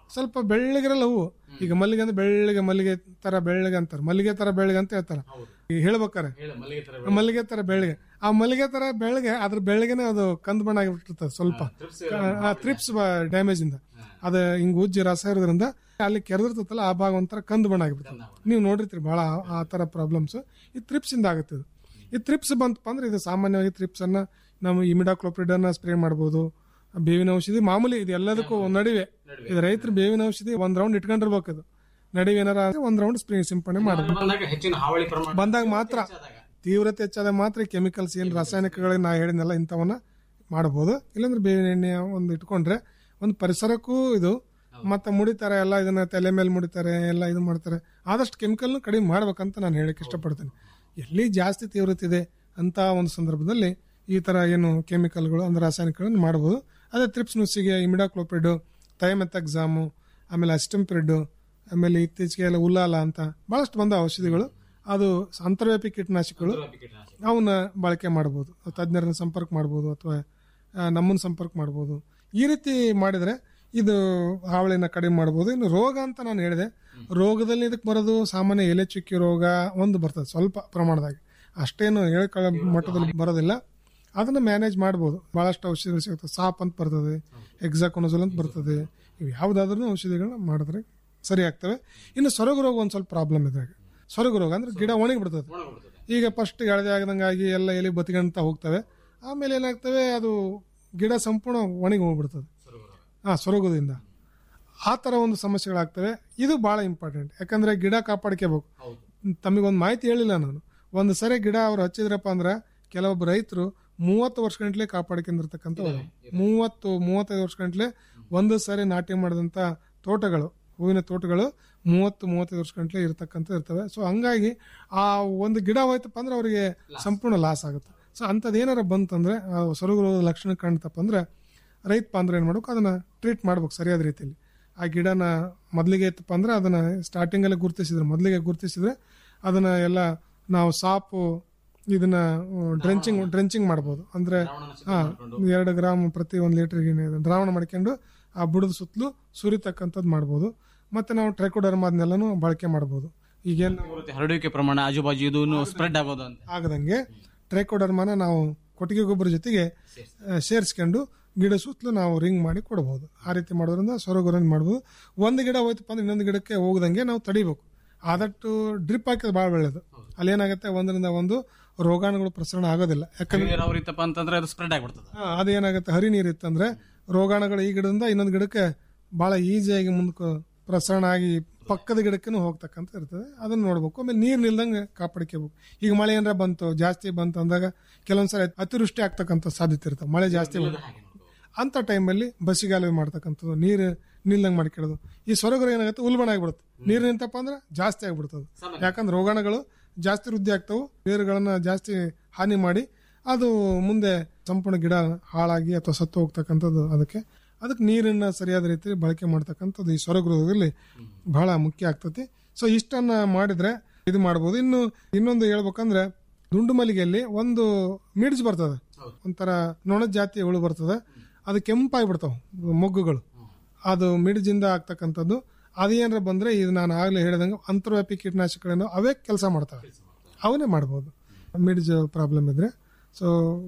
ಸ್ವಲ್ಪ ಬೆಳ್ಳಗಿರಲ್ಲ ಹೂವು ಈಗ ಮಲ್ಲಿಗೆ ಅಂದ್ರೆ ಬೆಳ್ಳಗೆ ಮಲ್ಲಿಗೆ ತರ ಬೆಳ್ಳಗೆ ಅಂತಾರೆ ಮಲ್ಲಿಗೆ ತರ ಬೆಳ್ಳಗೆ ಅಂತ ಹೇಳ್ತಾರೆ ಈಗ ಹೇಳ್ಬೇಕಾರೆ ಮಲ್ಲಿಗೆ ತರ ಬೆಳ್ಳಗೆ ಆ ಮಲ್ಲಿಗೆ ತರ ಬೆಳ್ಳಗೆ ಅದ್ರ ಬೆಳ್ಳಗೆನೆ ಅದು ಕಂದು ಬಣ್ಣ ಆಗಿಬಿಟ್ಟಿರ್ತದೆ ಸ್ವಲ್ಪ ತ್ರಿಪ್ಸ್ ಡ್ಯಾಮೇಜ್ ಇಂದ ಅದ ಹಿಂಗ್ ಉಜ್ಜಿ ರಸ ಇರೋದ್ರಿಂದ ಅಲ್ಲಿ ಕೆರೆದಿರ್ತಲ್ಲ ಆ ಭಾಗ ಒಂಥರ ಕಂದು ಬಣ್ಣ ಆಗಿಬಿಡ್ತದೆ ನೀವು ನೋಡಿರ್ತೀರಿ ಬಹಳ ಆ- ಆ ತರ ಪ್ರಾಬ್ಲಮ್ಸ್ ಈ ತ್ರಿಪ್ಸ್ ಇಂದ ಆಗುತ್ತೆ ಇದು ಈ ತ್ರಿಪ್ಸ್ ಬಂತಪ್ಪ ಅಂದ್ರೆ ಇದು ಸಾಮಾನ್ಯವಾಗಿ ತ್ರಿಪ್ಸ್ ಅನ್ನ ನಾವು ಇಮಿಡಾಕ್ಲೋಪ್ರಿಡ್ ಅನ್ನ ಸ್ಪ್ರೇ ಮಾಡ್ಬೋದು ಬೇವಿನ ಔಷಧಿ ಮಾಮೂಲಿ ಇದು ಎಲ್ಲದಕ್ಕೂ ನಡುವೆ ಇದು ರೈತರು ಬೇವಿನ ಔಷಧಿ ಒಂದ್ ರೌಂಡ್ ಇಟ್ಕೊಂಡಿರ್ಬೇಕು ಇದು ನಡುವೆ ಏನಾರ ಆದ್ರೆ ಒಂದ್ ರೌಂಡ್ ಸ್ಪ್ರೇ ಸಿಂಪಡಣೆ ಮಾಡಬೇಕು ಬಂದಾಗ ಹೆಚ್ಚಿನ ಹಾವಳಿ ಪ್ರಮಾಣ ಬಂದಾಗ ಮಾತ್ರ ತೀವ್ರತೆ ಹೆಚ್ಚಾದಾಗ ಮಾತ್ರ ಕೆಮಿಕಲ್ಸ್ ಏನು ರಾಸಾಯನಿಕಗಳಿಗೆ ನಾ ಹೇಳಿದ್ನಲ್ಲ ಇಂಥವನ್ನ ಮಾಡಬಹುದು ಇಲ್ಲಾಂದ್ರೆ ಬೇವಿನ ಎಣ್ಣೆ ಒಂದು ಇಟ್ಕೊಂಡ್ರೆ ಒಂದು ಪರಿಸರಕ್ಕೂ ಇದು ಮತ್ತೆ ಮುಡಿತಾರೆ ಎಲ್ಲ ಇದನ್ನ ತಲೆ ಮೇಲೆ ಮುಡಿತಾರೆ ಎಲ್ಲ ಇದು ಮಾಡ್ತಾರೆ ಆದಷ್ಟು ಕೆಮಿಕಲ್ ಕಡಿಮೆ ಮಾಡ್ಬೇಕಂತ ನಾನು ಹೇಳಕ್ ಇಷ್ಟಪಡ್ತೇನೆ ಎಲ್ಲಿ ಜಾಸ್ತಿ ತೀವ್ರತೆ ಇದೆ ಅಂತ ಒಂದು ಸಂದರ್ಭದಲ್ಲಿ ಈ ತರ ಏನು ಕೆಮಿಕಲ್ಗಳು ಅಂದ್ರೆ ರಾಸಾಯನಿಕಗಳನ್ನು ಮಾಡಬಹುದು ಅದೇ ತ್ರಿಪ್ಸ್ ನುಸಿಗೆ ಇಮಿಡಾಕ್ಲೋಪಿಡ್ ಥೈಮೆಥಾಕ್ಸಾಮು ಆಮೇಲೆ ಅಸ್ಟಂಪಿರಿಡ್ ಆಮೇಲೆ ಇತ್ತೀಚೆಗೆ ಎಲ್ಲ ಉಲ್ಲಾಲ ಅಂತ ಬಹಳಷ್ಟು ಬಂದ ಔಷಧಿಗಳು ಅದು ಅಂತರ್ವ್ಯಾಪಿ ಕೀಟನಾಶಕಗಳು ಅವನ್ನ ಬಳಕೆ ಮಾಡಬಹುದು ತಜ್ಞರನ್ನ ಸಂಪರ್ಕ ಮಾಡಬಹುದು ಅಥವಾ ನಮ್ಮನ್ನ ಸಂಪರ್ಕ ಮಾಡಬಹುದು ಈ ರೀತಿ ಮಾಡಿದ್ರೆ ಇದು ಹಾವಳಿನ ಕಡಿಮೆ ಮಾಡಬಹುದು ಇನ್ನು ರೋಗ ಅಂತ ನಾನು ಹೇಳಿದೆ ರೋಗದಲ್ಲಿ ಇದಕ್ಕೆ ಬರೋದು ಸಾಮಾನ್ಯ ಎಲೆ ಚುಕ್ಕಿ ರೋಗ ಒಂದು ಬರ್ತದೆ ಸ್ವಲ್ಪ ಪ್ರಮಾಣದಾಗ ಅಷ್ಟೇನು ಹೇಳ್ಕೊಳ್ಳೋ ಮಟ್ಟದಲ್ಲಿ ಬರೋದಿಲ್ಲ ಅದನ್ನ ಮ್ಯಾನೇಜ್ ಮಾಡ್ಬೋದು ಬಹಳಷ್ಟು ಔಷಧಿಗಳು ಸಿಗ್ತದೆ ಸಾಪ್ ಅಂತ ಬರ್ತದೆ ಎಕ್ಸಾಕೊನಜೋಲ್ ಅಂತ ಬರ್ತದೆ ಇವು ಯಾವುದಾದ್ರೂ ಔಷಧಿಗಳನ್ನ ಮಾಡಿದ್ರೆ ಸರಿ ಆಗ್ತವೆ ಇನ್ನು ಸೊರಗ ರೋಗ ಒಂದು ಸ್ವಲ್ಪ ಪ್ರಾಬ್ಲಮ್ ಇದ್ರಾಗ ಸೊರಗ ರೋಗ ಅಂದ್ರೆ ಗಿಡ ಒಣಗಿ ಬಿಡ್ತದೆ ಈಗ ಫಸ್ಟ್ ಎಳದೆ ಆಗದಂಗಾಗಿ ಎಲ್ಲ ಎಲೆ ಬತ್ಕೊಂತ ಹೋಗ್ತವೆ ಆಮೇಲೆ ಏನಾಗ್ತವೆ ಅದು ಗಿಡ ಸಂಪೂರ್ಣ ಒಣಗಿ ಹೋಗ್ಬಿಡ್ತದೆ ಹಾ ಸೊರಗೋದ್ರಿಂದ ಆ ತರ ಒಂದು ಸಮಸ್ಯೆಗಳಾಗ್ತವೆ ಇದು ಬಹಳ ಇಂಪಾರ್ಟೆಂಟ್ ಯಾಕಂದ್ರೆ ಗಿಡ ಕಾಪಾಡ್ಕೋಬೇಕು ತಮಗೊಂದು ಮಾಹಿತಿ ಹೇಳಿಲ್ಲ ನಾನು ಒಂದು ಸರಿ ಗಿಡ ಅವ್ರು ಹಚ್ಚಿದ್ರಪ್ಪ ಅಂದ್ರೆ ಕೆಲವೊಬ್ಬ ರೈತರು ಮೂವತ್ತು ವರ್ಷ ಗಂಟ್ಲೆ ಕಾಪಾಡ್ಕೊಂಡಿರ್ತಕ್ಕಂಥ ಮೂವತ್ತು ಮೂವತ್ತೈದು ವರ್ಷ ಗಂಟ್ಲೆ ಒಂದು ಸರಿ ನಾಟಿ ಮಾಡಿದಂತ ತೋಟಗಳು ಹೂವಿನ ತೋಟಗಳು ಮೂವತ್ತು ಮೂವತ್ತೈದು ವರ್ಷ ಗಂಟ್ಲೆ ಇರ್ತಕ್ಕಂಥ ಇರ್ತವೆ ಸೊ ಹಂಗಾಗಿ ಆ ಒಂದು ಗಿಡ ಹೋಯ್ತಪ್ಪ ಅಂದ್ರೆ ಅವರಿಗೆ ಸಂಪೂರ್ಣ ಲಾಸ್ ಆಗುತ್ತೆ ಸೊ ಅಂಥದ್ದು ಏನಾರ ಬಂತಂದ್ರೆ ಆ ಸೊರಗು ರೋಗದ ಲಕ್ಷಣ ಕಾಣ್ತಪ್ಪ ಅಂದ್ರೆ ರೈತ ಅಂದ್ರೆ ಏನು ಮಾಡ್ಬೇಕು ಅದನ್ನ ಟ್ರೀಟ್ ಮಾಡ್ಬೇಕು ಸರಿಯಾದ ರೀತಿಯಲ್ಲಿ ಆ ಗಿಡನ ಮೊದಲಿಗೆ ಇತ್ತಪ್ಪ ಅಂದ್ರೆ ಅದನ್ನ ಸ್ಟಾರ್ಟಿಂಗ್ ಅಲ್ಲಿ ಗುರುತಿಸಿದ್ರೆ ಮೊದಲಿಗೆ ಗುರುತಿಸಿದ್ರೆ ಅದನ್ನ ಎಲ್ಲ ನಾವು ಸಾಪು ಇದನ್ನ ಡ್ರೆಂಚಿಂಗ್ ಡ್ರೆಂಚಿಂಗ್ ಮಾಡ್ಬೋದು ಅಂದ್ರೆ ಹಾ ಎರಡು ಗ್ರಾಮ್ ಪ್ರತಿ ಒಂದು ಲೀಟರ್ಗೆ ದ್ರಾವಣ ಮಾಡ್ಕೊಂಡು ಆ ಬುಡದ ಸುತ್ತಲೂ ಸುರಿತಕ್ಕಂಥದ್ದು ಮಾಡ್ಬೋದು ಮತ್ತೆ ನಾವು ಟ್ರೈಕೋಡರ್ಮ ಅದನ್ನೆಲ್ಲನೂ ಬಳಕೆ ಮಾಡ್ಬೋದು ಈಗೇನು ಹರಡುವಿಕೆ ಪ್ರಮಾಣ ಆಜು ಬಾಜು ಇದು ಸ್ಪ್ರೆಡ್ ಆಗೋದು ಅಂತ ಆಗದಂಗೆ ಟ್ರೈಕೋಡರ್ಮನ ನಾವು ಕೊಟ್ಟಿಗೆ ಗೊಬ್ಬರ ಜೊತೆಗೆ ಆ, ಸೇರಿಸ್ಕೊಂಡು ಗಿಡ ಸುತ್ತಲೂ ನಾವು ರಿಂಗ್ ಮಾಡಿ ಕೊಡಬಹುದು ಆ ರೀತಿ ಮಾಡೋದ್ರಿಂದ ಸೊರಗೊರನ್ ಮಾಡ್ಬೋದು ಒಂದು ಗಿಡ ಹೋಯ್ತಪ್ಪ ಅಂದ್ರೆ ಇನ್ನೊಂದು ಗಿಡಕ್ಕೆ ಹೋಗದಂಗೆ ನಾವು ತಡಿಬೇಕು ಆದಷ್ಟು ಡ್ರಿಪ್ ಹಾಕಿದ್ರೆ ಭಾಳ ಒಳ್ಳೇದು ಅಲ್ಲಿ ಏನಾಗುತ್ತೆ ಒಂದರಿಂದ ಒಂದು ರೋಗಾಣುಗಳು ಪ್ರಸರಣ ಆಗೋದಿಲ್ಲ ಯಾಕಂದ್ರೆ ನೀರಾವರಿ ಇತ್ತಪ್ಪ ಅಂತಂದ್ರೆ ಅದು ಸ್ಪ್ರೆಡ್ ಆಗ್ಬಿಡ್ತದೆ ಆ, ಅದೇನಾಗುತ್ತೆ ಹರಿ ನೀರು ಇತ್ತಂದ್ರೆ ರೋಗಾಣುಗಳು ಈ ಗಿಡದಿಂದ ಇನ್ನೊಂದು ಗಿಡಕ್ಕೆ ಬಹಳ ಈಸಿಯಾಗಿ ಮುಂದಕ್ಕೆ ಪ್ರಸರಣ ಆಗಿ ಪಕ್ಕದ ಗಿಡಕ್ಕೂ ಹೋಗ್ತಕ್ಕಂತ ಇರ್ತದೆ ಅದನ್ನ ನೋಡ್ಬೇಕು ಆಮೇಲೆ ನೀರ್ ನಿಲ್ದಂಗೆ ಕಾಪಾಡ್ಕೋಬೇಕು ಈಗ ಮಳೆ ಏನಾರ ಬಂತು ಜಾಸ್ತಿ ಬಂತು ಅಂದಾಗ ಕೆಲವೊಂದ್ಸರಿ ಅತಿವೃಷ್ಟಿ ಆಗ್ತಕ್ಕಂಥ ಸಾಧ್ಯತೆ ಇರ್ತದೆ ಮಳೆ ಜಾಸ್ತಿ ಬಂತು ಅಂತ ಟೈಮಲ್ಲಿ ಬಸಿಗಾಲುವೆ ಮಾಡ್ತಕ್ಕಂಥದ್ದು ನೀರು ನಿಲ್ದಂಗೆ ಮಾಡ್ಕೊಳ್ಳೋದು ಈ ಸೊರಗರು ಏನಾಗುತ್ತೆ ಉಲ್ಬಣ ಆಗಿಬಿಡುತ್ತೆ ನೀರು ನಿಂತಪ್ಪ ಅಂದ್ರೆ ಜಾಸ್ತಿ ಆಗ್ಬಿಡ್ತದೆ ಯಾಕಂದ್ರೆ ರೋಗಾಣುಗಳು ಜಾಸ್ತಿ ವೃದ್ಧಿ ಆಗ್ತವು ಬೇರುಗಳನ್ನ ಜಾಸ್ತಿ ಹಾನಿ ಮಾಡಿ ಅದು ಮುಂದೆ ಸಂಪೂರ್ಣ ಗಿಡ ಹಾಳಾಗಿ ಅಥವಾ ಸತ್ತು ಹೋಗ್ತಕ್ಕಂಥದ್ದು ಅದಕ್ಕೆ ಅದಕ್ಕೆ ನೀರನ್ನ ಸರಿಯಾದ ರೀತಿಯಲ್ಲಿ ಬಳಕೆ ಮಾಡ್ತಕ್ಕಂಥದ್ದು ಈ ಸೊರಗೃಹದಲ್ಲಿ ಬಹಳ ಮುಖ್ಯ ಆಗ್ತತಿ ಸೊ ಇಷ್ಟನ್ನ ಮಾಡಿದ್ರೆ ಇದು ಮಾಡ್ಬೋದು ಇನ್ನು ಇನ್ನೊಂದು ಹೇಳ್ಬೇಕಂದ್ರೆ ದುಂಡು ಮಲ್ಲಿಗೆಯಲ್ಲಿ ಒಂದು ಮಿಡ್ಜ್ ಬರ್ತದೆ ಒಂಥರ ನೊಣದ ಜಾತಿಯ ಹುಳು ಬರ್ತದೆ ಅದು ಕೆಂಪಾಗ್ಬಿಡ್ತಾವ ಮೊಗ್ಗುಗಳು ಅದು ಮಿಡ್ಜಿಂದ ಆಗ್ತಕ್ಕಂಥದ್ದು ಅದೇನಾರ ಬಂದ್ರೆ ಇದು ನಾನು ಆಗ್ಲೇ ಹೇಳಿದಂಗೆ ಅಂತರ್ವ್ಯಾಪಿ ಕೀಟನಾಶಕಗಳನ್ನು ಅವೇ ಕೆಲಸ ಮಾಡ್ತವೆ ಅವನ್ನೇ ಮಾಡ್ಬೋದು ಮಿಡ್ಜ್ ಪ್ರಾಬ್ಲಮ್ ಇದ್ರೆ ಸೊ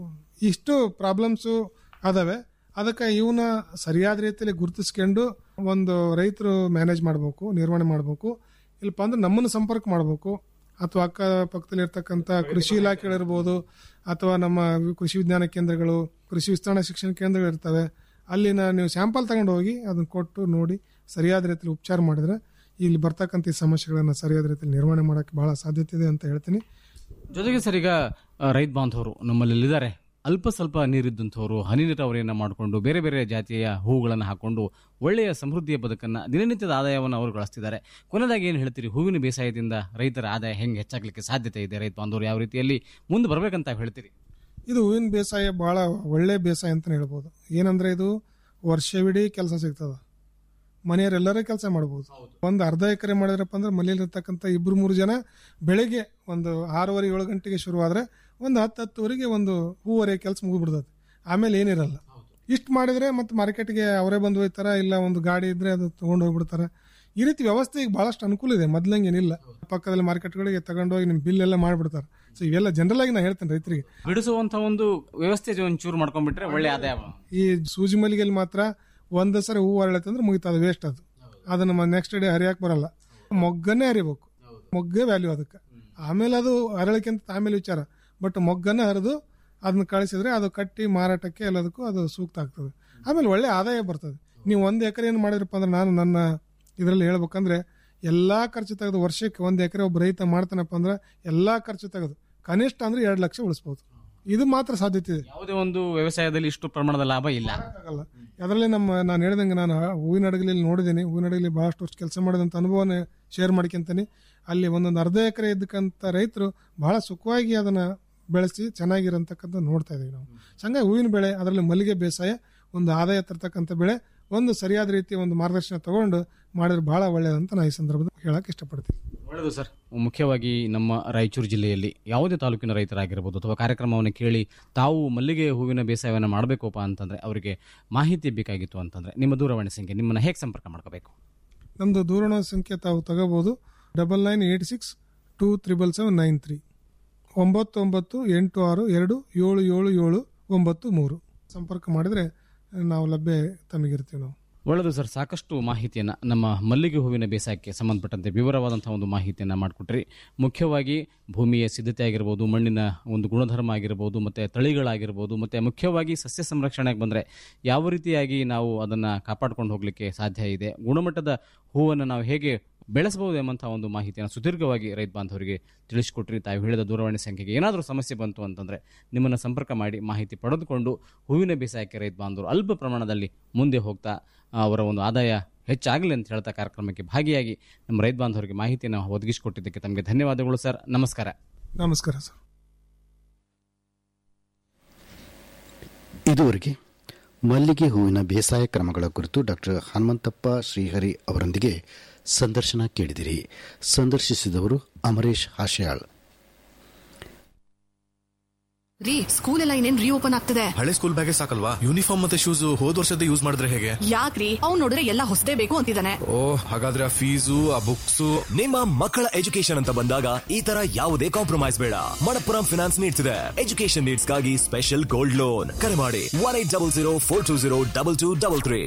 ಇಷ್ಟು ಪ್ರಾಬ್ಲಮ್ಸು ಅದಾವೆ ಅದಕ್ಕೆ ಇವನ್ನ ಸರಿಯಾದ ರೀತಿಯಲ್ಲಿ ಗುರುತಿಸ್ಕೊಂಡು ಒಂದು ರೈತರು ಮ್ಯಾನೇಜ್ ಮಾಡಬೇಕು ನಿರ್ವಹಣೆ ಮಾಡಬೇಕು ಇಲ್ಲಪ್ಪ ಅಂದ್ರೆ ನಮ್ಮನ್ನು ಸಂಪರ್ಕ ಮಾಡಬೇಕು ಅಥವಾ ಅಕ್ಕಪಕ್ಕದಲ್ಲಿ ಇರ್ತಕ್ಕಂಥ ಕೃಷಿ ಇಲಾಖೆಗಳಿರ್ಬೋದು ಅಥವಾ ನಮ್ಮ ಕೃಷಿ ವಿಜ್ಞಾನ ಕೇಂದ್ರಗಳು ಕೃಷಿ ವಿಸ್ತರಣಾ ಶಿಕ್ಷಣ ಕೇಂದ್ರಗಳು ಇರ್ತವೆ ಅಲ್ಲಿನ ನೀವು ಸ್ಯಾಂಪಲ್ ತಗೊಂಡು ಹೋಗಿ ಅದನ್ನ ಕೊಟ್ಟು ನೋಡಿ ಸರಿಯಾದ ರೀತಿಯಲ್ಲಿ ಉಪಚಾರ ಮಾಡಿದ್ರೆ ಇಲ್ಲಿ ಬರ್ತಕ್ಕಂಥ ಈ ಸಮಸ್ಯೆಗಳನ್ನು ಸರಿಯಾದ ರೀತಿಯಲ್ಲಿ ನಿರ್ವಹಣೆ ಮಾಡೋಕ್ಕೆ ಬಹಳ ಸಾಧ್ಯತೆ ಇದೆ ಅಂತ ಹೇಳ್ತೀನಿ ಜೊತೆಗೆ ಸರ್ ಈಗ ಆ, ರೈತ ಬಾಂಧವರು ನಮ್ಮಲ್ಲಿ ಇದ್ದಾರೆ ಅಲ್ಪ ಸ್ವಲ್ಪ ನೀರಿದ್ದಂಥವ್ರು ಹನಿ ನೀರಾವರಿಯನ್ನು ಮಾಡಿಕೊಂಡು ಬೇರೆ ಬೇರೆ ಜಾತಿಯ ಹೂಗಳನ್ನು ಹಾಕೊಂಡು ಒಳ್ಳೆಯ ಸಮೃದ್ಧಿಯ ಬದುಕನ್ನು ದಿನನಿತ್ಯದ ಆದಾಯವನ್ನು ಅವರು ಗಳಿಸ್ತಿದ್ದಾರೆ ಕೊನೆಯದಾಗಿ ಏನು ಹೇಳ್ತೀರಿ ಹೂವಿನ ಬೇಸಾಯದಿಂದ ರೈತರ ಆದಾಯ ಹೆಂಗೆ ಹೆಚ್ಚಾಗಲಿಕ್ಕೆ ಸಾಧ್ಯತೆ ಇದೆ ರೈತ ಬಾಂಧವರು ಯಾವ ರೀತಿಯಲ್ಲಿ ಮುಂದೆ ಬರಬೇಕಂತ ಹೇಳ್ತೀರಿ ಇದು ಹೂವಿನ ಬೇಸಾಯ ಬಹಳ ಒಳ್ಳೆ ಬೇಸಾಯ ಅಂತ ಹೇಳ್ಬೋದು ಏನಂದ್ರೆ ಇದು ವರ್ಷವಿಡೀ ಕೆಲಸ ಸಿಗ್ತದ ಮನೆಯವರೆಲ್ಲರೂ ಕೆಲಸ ಮಾಡ್ಬೋದು ಒಂದು ಅರ್ಧ ಎಕರೆ ಮಾಡಿದ್ರಪ್ಪ ಅಂದ್ರೆ ಮನೆಯಲ್ಲಿರ್ತಕ್ಕಂಥ ಇಬ್ರು ಮೂರು ಜನ ಬೆಳಿಗ್ಗೆ ಒಂದು ಆರೂವರೆ ಏಳು ಗಂಟೆಗೆ ಶುರುವಾದ್ರೆ ಒಂದು ಹತ್ತು ಹತ್ತುವರೆಗೆ ಒಂದು ಹೂವರೆ ಕೆಲಸ ಮುಗಿದ್ಬಿಡ್ತದೆ ಆಮೇಲೆ ಏನಿರಲ್ಲ ಇಷ್ಟು ಮಾಡಿದ್ರೆ ಮತ್ತೆ ಮಾರ್ಕೆಟ್ಗೆ ಅವರೇ ಬಂದು ಹೋಯ್ತಾರ ಇಲ್ಲ ಒಂದು ಗಾಡಿ ಇದ್ರೆ ಅದು ತಗೊಂಡು ಹೋಗ್ಬಿಡ್ತಾರ ಈ ರೀತಿ ವ್ಯವಸ್ಥೆ ಈಗ ಬಹಳಷ್ಟು ಅನುಕೂಲ ಇದೆ ಮೊದ್ಲಂಗೇನಿಲ್ಲ ಪಕ್ಕದಲ್ಲಿ ಮಾರ್ಕೆಟ್ಗಳಿಗೆ ತಗೊಂಡೋಗಿ ನಿಮ್ ಬಿಲ್ ಎಲ್ಲ ಮಾಡ್ಬಿಡ್ತಾರೆ ಸೊ ಇವೆಲ್ಲ ಜನರಲ್ ಆಗಿ ನಾ ಹೇಳ್ತೇನೆ ರೈತರಿಗೆ ಬಿಡಿಸುವಂತ ಒಂದು ವ್ಯವಸ್ಥೆ ಒಂಚೂರು ಮಾಡ್ಕೊಂಡ್ಬಿಟ್ರೆ ಒಳ್ಳೆ ಆದಾಯ ಈ ಸೂಜಿ ಮಲ್ಲಿಗೆಯಲ್ಲಿ ಮಾತ್ರ ಒಂದ್ ಸರಿ ಹೂವು ಅರಳತ್ತಂದ್ರೆ ಮುಗಿತ ಅದು ವೇಸ್ಟ್ ಅದು ಅದನ್ನ ನೆಕ್ಸ್ಟ್ ಡೇ ಹರಿಯಾಕ್ ಬರಲ್ಲ ಮೊಗ್ಗನ್ನೇ ಹರಿಬೇಕು ಮೊಗ್ಗೇ ವ್ಯಾಲ್ಯೂ ಅದಕ್ಕೆ ಆಮೇಲೆ ಅದು ಅರಳಿಕೆಂತ ಆಮೇಲೆ ವಿಚಾರ ಬಟ್ ಮೊಗ್ಗನ್ನ ಹರಿದು ಅದನ್ನ ಕಳಿಸಿದ್ರೆ ಅದು ಕಟ್ಟಿ ಮಾರಾಟಕ್ಕೆ ಎಲ್ಲದಕ್ಕೂ ಅದು ಸೂಕ್ತ ಆಗ್ತದೆ ಆಮೇಲೆ ಒಳ್ಳೆ ಆದಾಯ ಬರ್ತದೆ ನೀವು ಒಂದು ಎಕರೆ ಏನು ಮಾಡಿದ್ರಪ್ಪ ಅಂದ್ರೆ ನಾನು ನನ್ನ ಇದರಲ್ಲಿ ಹೇಳ್ಬೇಕಂದ್ರೆ ಎಲ್ಲಾ ಖರ್ಚು ತೆಗೆದು ವರ್ಷಕ್ಕೆ ಒಂದು ಎಕರೆ ಒಬ್ಬ ರೈತ ಮಾಡ್ತಾನಪ್ಪ ಅಂದ್ರೆ ಎಲ್ಲಾ ಖರ್ಚು ತೆಗೆದು ಕನಿಷ್ಠ ಅಂದ್ರೆ ಎರಡು ಲಕ್ಷ ಉಳಿಸ್ಬೋದು ಇದು ಮಾತ್ರ ಸಾಧ್ಯತೆ ಇದೆ ಯಾವುದೇ ಒಂದು ವ್ಯವಸಾಯದಲ್ಲಿ ಇಷ್ಟು ಪ್ರಮಾಣದ ಲಾಭ ಇಲ್ಲ ಆಗಲ್ಲ ಅದರಲ್ಲಿ ನಮ್ಮ ನಾನು ಹೇಳ್ದಂಗೆ ನಾನು ಹೂವಿನ ಹಡಗಲಿಯಲ್ಲಿ ನೋಡಿದ್ದೀನಿ ಹೂವಿನ ಹಡಗಲಿ ಬಹಳಷ್ಟು ವರ್ಷ ಕೆಲಸ ಮಾಡಿದಂಥ ಅನುಭವನ ಶೇರ್ ಮಾಡ್ಕೊಂತೀನಿ ಅಲ್ಲಿ ಒಂದೊಂದು ಅರ್ಧ ಎಕರೆ ಇದ್ದಕ್ಕಂಥ ರೈತರು ಬಹಳ ಸುಖವಾಗಿ ಅದನ್ನ ಬೆಳೆಸಿ ಚೆನ್ನಾಗಿರಂತಕ್ಕಂಥ ನೋಡ್ತಾ ಇದೀವಿ ನಾವು ಹಂಗಾಗಿ ಹೂವಿನ ಬೆಳೆ ಅದರಲ್ಲಿ ಮಲ್ಲಿಗೆ ಬೇಸಾಯ ಒಂದು ಆದಾಯ ತರ್ತಕ್ಕಂಥ ಬೆಳೆ ಒಂದು ಸರಿಯಾದ ರೀತಿಯ ಒಂದು ಮಾರ್ಗದರ್ಶನ ತಗೊಂಡು ಮಾಡಿದ್ರೆ ಬಹಳ ಒಳ್ಳೆಯದಂತ ನಾನು ಈ ಸಂದರ್ಭದಲ್ಲಿ ಹೇಳಕ್ ಇಷ್ಟಪಡ್ತೀನಿ ಒಳ್ಳೆಯದು ಸರ್ ಮುಖ್ಯವಾಗಿ ನಮ್ಮ ರಾಯಚೂರು ಜಿಲ್ಲೆಯಲ್ಲಿ ಯಾವುದೇ ತಾಲೂಕಿನ ರೈತರಾಗಿರ್ಬೋದು ಅಥವಾ ಕಾರ್ಯಕ್ರಮವನ್ನು ಕೇಳಿ ತಾವು ಮಲ್ಲಿಗೆ ಹೂವಿನ ಬೇಸಾಯವನ್ನು ಮಾಡಬೇಕಪ್ಪ ಅಂತಂದ್ರೆ ಅವರಿಗೆ ಮಾಹಿತಿ ಬೇಕಾಗಿತ್ತು ಅಂತಂದ್ರೆ ನಿಮ್ಮ ದೂರವಾಣಿ ಸಂಖ್ಯೆ ನಿಮ್ಮನ್ನ ಹೇಗೆ ಸಂಪರ್ಕ ಮಾಡ್ಕೋಬೇಕು ನಮ್ದು ದೂರವಾಣಿ ಸಂಖ್ಯೆ ತಾವು ತಗೋಬಹುದು double nine eight six two triple seven nine three ಒಂಬತ್ತು ಒಂಬತ್ತು ಎಂಟು ಆರು ಎರಡು ಏಳು ಏಳು ಏಳು ಒಂಬತ್ತು ಮೂರು ಸಂಪರ್ಕ ಮಾಡಿದ್ರೆ ನಾವು ಲಭ್ಯ ತಮಗಿರ್ತೀವಿ ನಾವು ಒಳ್ಳೆಯದು ಸರ್ ಸಾಕಷ್ಟು ಮಾಹಿತಿಯನ್ನು ನಮ್ಮ ಮಲ್ಲಿಗೆ ಹೂವಿನ ಬೇಸಾಯಕ್ಕೆ ಸಂಬಂಧಪಟ್ಟಂತೆ ವಿವರವಾದಂತಹ ಒಂದು ಮಾಹಿತಿಯನ್ನು ಮಾಡಿಕೊಟ್ರಿ ಮುಖ್ಯವಾಗಿ ಭೂಮಿಯ ಸಿದ್ಧತೆ ಆಗಿರ್ಬೋದು ಮಣ್ಣಿನ ಒಂದು ಗುಣಧರ್ಮ ಆಗಿರ್ಬೋದು ಮತ್ತು ತಳಿಗಳಾಗಿರ್ಬೋದು ಮತ್ತು ಮುಖ್ಯವಾಗಿ ಸಸ್ಯ ಸಂರಕ್ಷಣೆಗೆ ಬಂದರೆ ಯಾವ ರೀತಿಯಾಗಿ ನಾವು ಅದನ್ನು ಕಾಪಾಡ್ಕೊಂಡು ಹೋಗಲಿಕ್ಕೆ ಸಾಧ್ಯ ಇದೆ ಗುಣಮಟ್ಟದ ಹೂವನ್ನು ನಾವು ಹೇಗೆ ಬೆಳೆಸಬಹುದು ಎಂಬಂತಹ ಒಂದು ಮಾಹಿತಿಯನ್ನು ಸುದೀರ್ಘವಾಗಿ ರೈತ ಬಾಂಧವರಿಗೆ ತಿಳಿಸಿಕೊಟ್ರಿ ತಾವು ಹೇಳಿದ ದೂರವಾಣಿ ಸಂಖ್ಯೆಗೆ ಏನಾದರೂ ಸಮಸ್ಯೆ ಬಂತು ಅಂತಂದರೆ ನಿಮ್ಮನ್ನು ಸಂಪರ್ಕ ಮಾಡಿ ಮಾಹಿತಿ ಪಡೆದುಕೊಂಡು ಹೂವಿನ ಬೇಸಾಯಕ್ಕೆ ರೈತ ಬಾಂಧವರು ಅಲ್ಪ ಪ್ರಮಾಣದಲ್ಲಿ ಮುಂದೆ ಹೋಗ್ತಾ ಆ, ಅವರ ಒಂದು ಆದಾಯ ಹೆಚ್ಚಾಗಲಿ ಅಂತ ಹೇಳ್ತಾ ಕಾರ್ಯಕ್ರಮಕ್ಕೆ ಭಾಗಿಯಾಗಿ ನಮ್ಮ ರೈತ ಬಾಂಧವರಿಗೆ ಮಾಹಿತಿಯನ್ನು ಒದಗಿಸಿಕೊಟ್ಟಿದ್ದಕ್ಕೆ ತಮಗೆ ಧನ್ಯವಾದಗಳು ಸರ್ ನಮಸ್ಕಾರ ನಮಸ್ಕಾರ ಸರ್ ಇದುವರೆಗೆ ಮಲ್ಲಿಗೆ ಹೂವಿನ ಬೇಸಾಯ ಕ್ರಮಗಳ ಕುರಿತು ಡಾಕ್ಟರ್ ಹನುಮಂತಪ್ಪ ಶ್ರೀಹರಿ ಅವರೊಂದಿಗೆ ಸಂದರ್ಶನ ಕೇಳಿದಿರಿ ಸಂದರ್ಶಿಸಿದವರು ಅಮರೇಶ್ ಹಾಶ್ಯಾಳ್ ರೀ ಸ್ಕೂಲ್ ಎಲ್ಲ ಇನ್ನೇನ್ ರೀಓಪನ್ ಆಗ್ತದೆ ಹಳೆ ಸ್ಕೂಲ್ ಬ್ಯಾಗೇ ಸಾಕಲ್ವಾ ಯೂನಿಫಾರ್ಮ್ ಮತ್ತೆ ಶೂಸ್ ಹೋದ್ ವರ್ಷದ ಯೂಸ್ ಮಾಡಿದ್ರೆ ಹೇಗೆ ಯಾಕ್ರಿ ಅವ್ನ್ ನೋಡಿದ್ರೆ ಎಲ್ಲ ಹೊಸದೇ ಬೇಕು ಅಂತಿದ್ದಾನೆ ಓ ಹಾಗಾದ್ರೆ ಆ ಫೀಸು ಆ ಬುಕ್ಸ್ ನಿಮ್ಮ ಮಕ್ಕಳ ಎಜುಕೇಶನ್ ಅಂತ ಬಂದಾಗ ಈ ತರ ಯಾವುದೇ ಕಾಂಪ್ರಮೈಸ್ ಬೇಡ ಮಣಪ್ಪುರಂ ಫಿನಾನ್ಸ್ ನೀಡ್ಸ್ ಇದೆ ಎಜುಕೇಶನ್ ನೀಡ್ಸ್ ಗಾಗಿ ಸ್ಪೆಷಲ್ ಗೋಲ್ಡ್ ಲೋನ್ ಕರೆ ಮಾಡಿ one eight double zero four two zero double two double three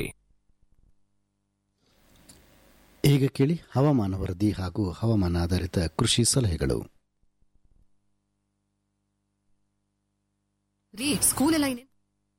ಈಗ ಕೇಳಿ ಹವಾಮಾನ ವರದಿ ಹಾಗೂ ಹವಾಮಾನ ಆಧಾರಿತ ಕೃಷಿ ಸಲಹೆಗಳು ರೀ ಸ್ಕೂಲ್ ಎಲ್ಲ ಇನ್ನೇನ್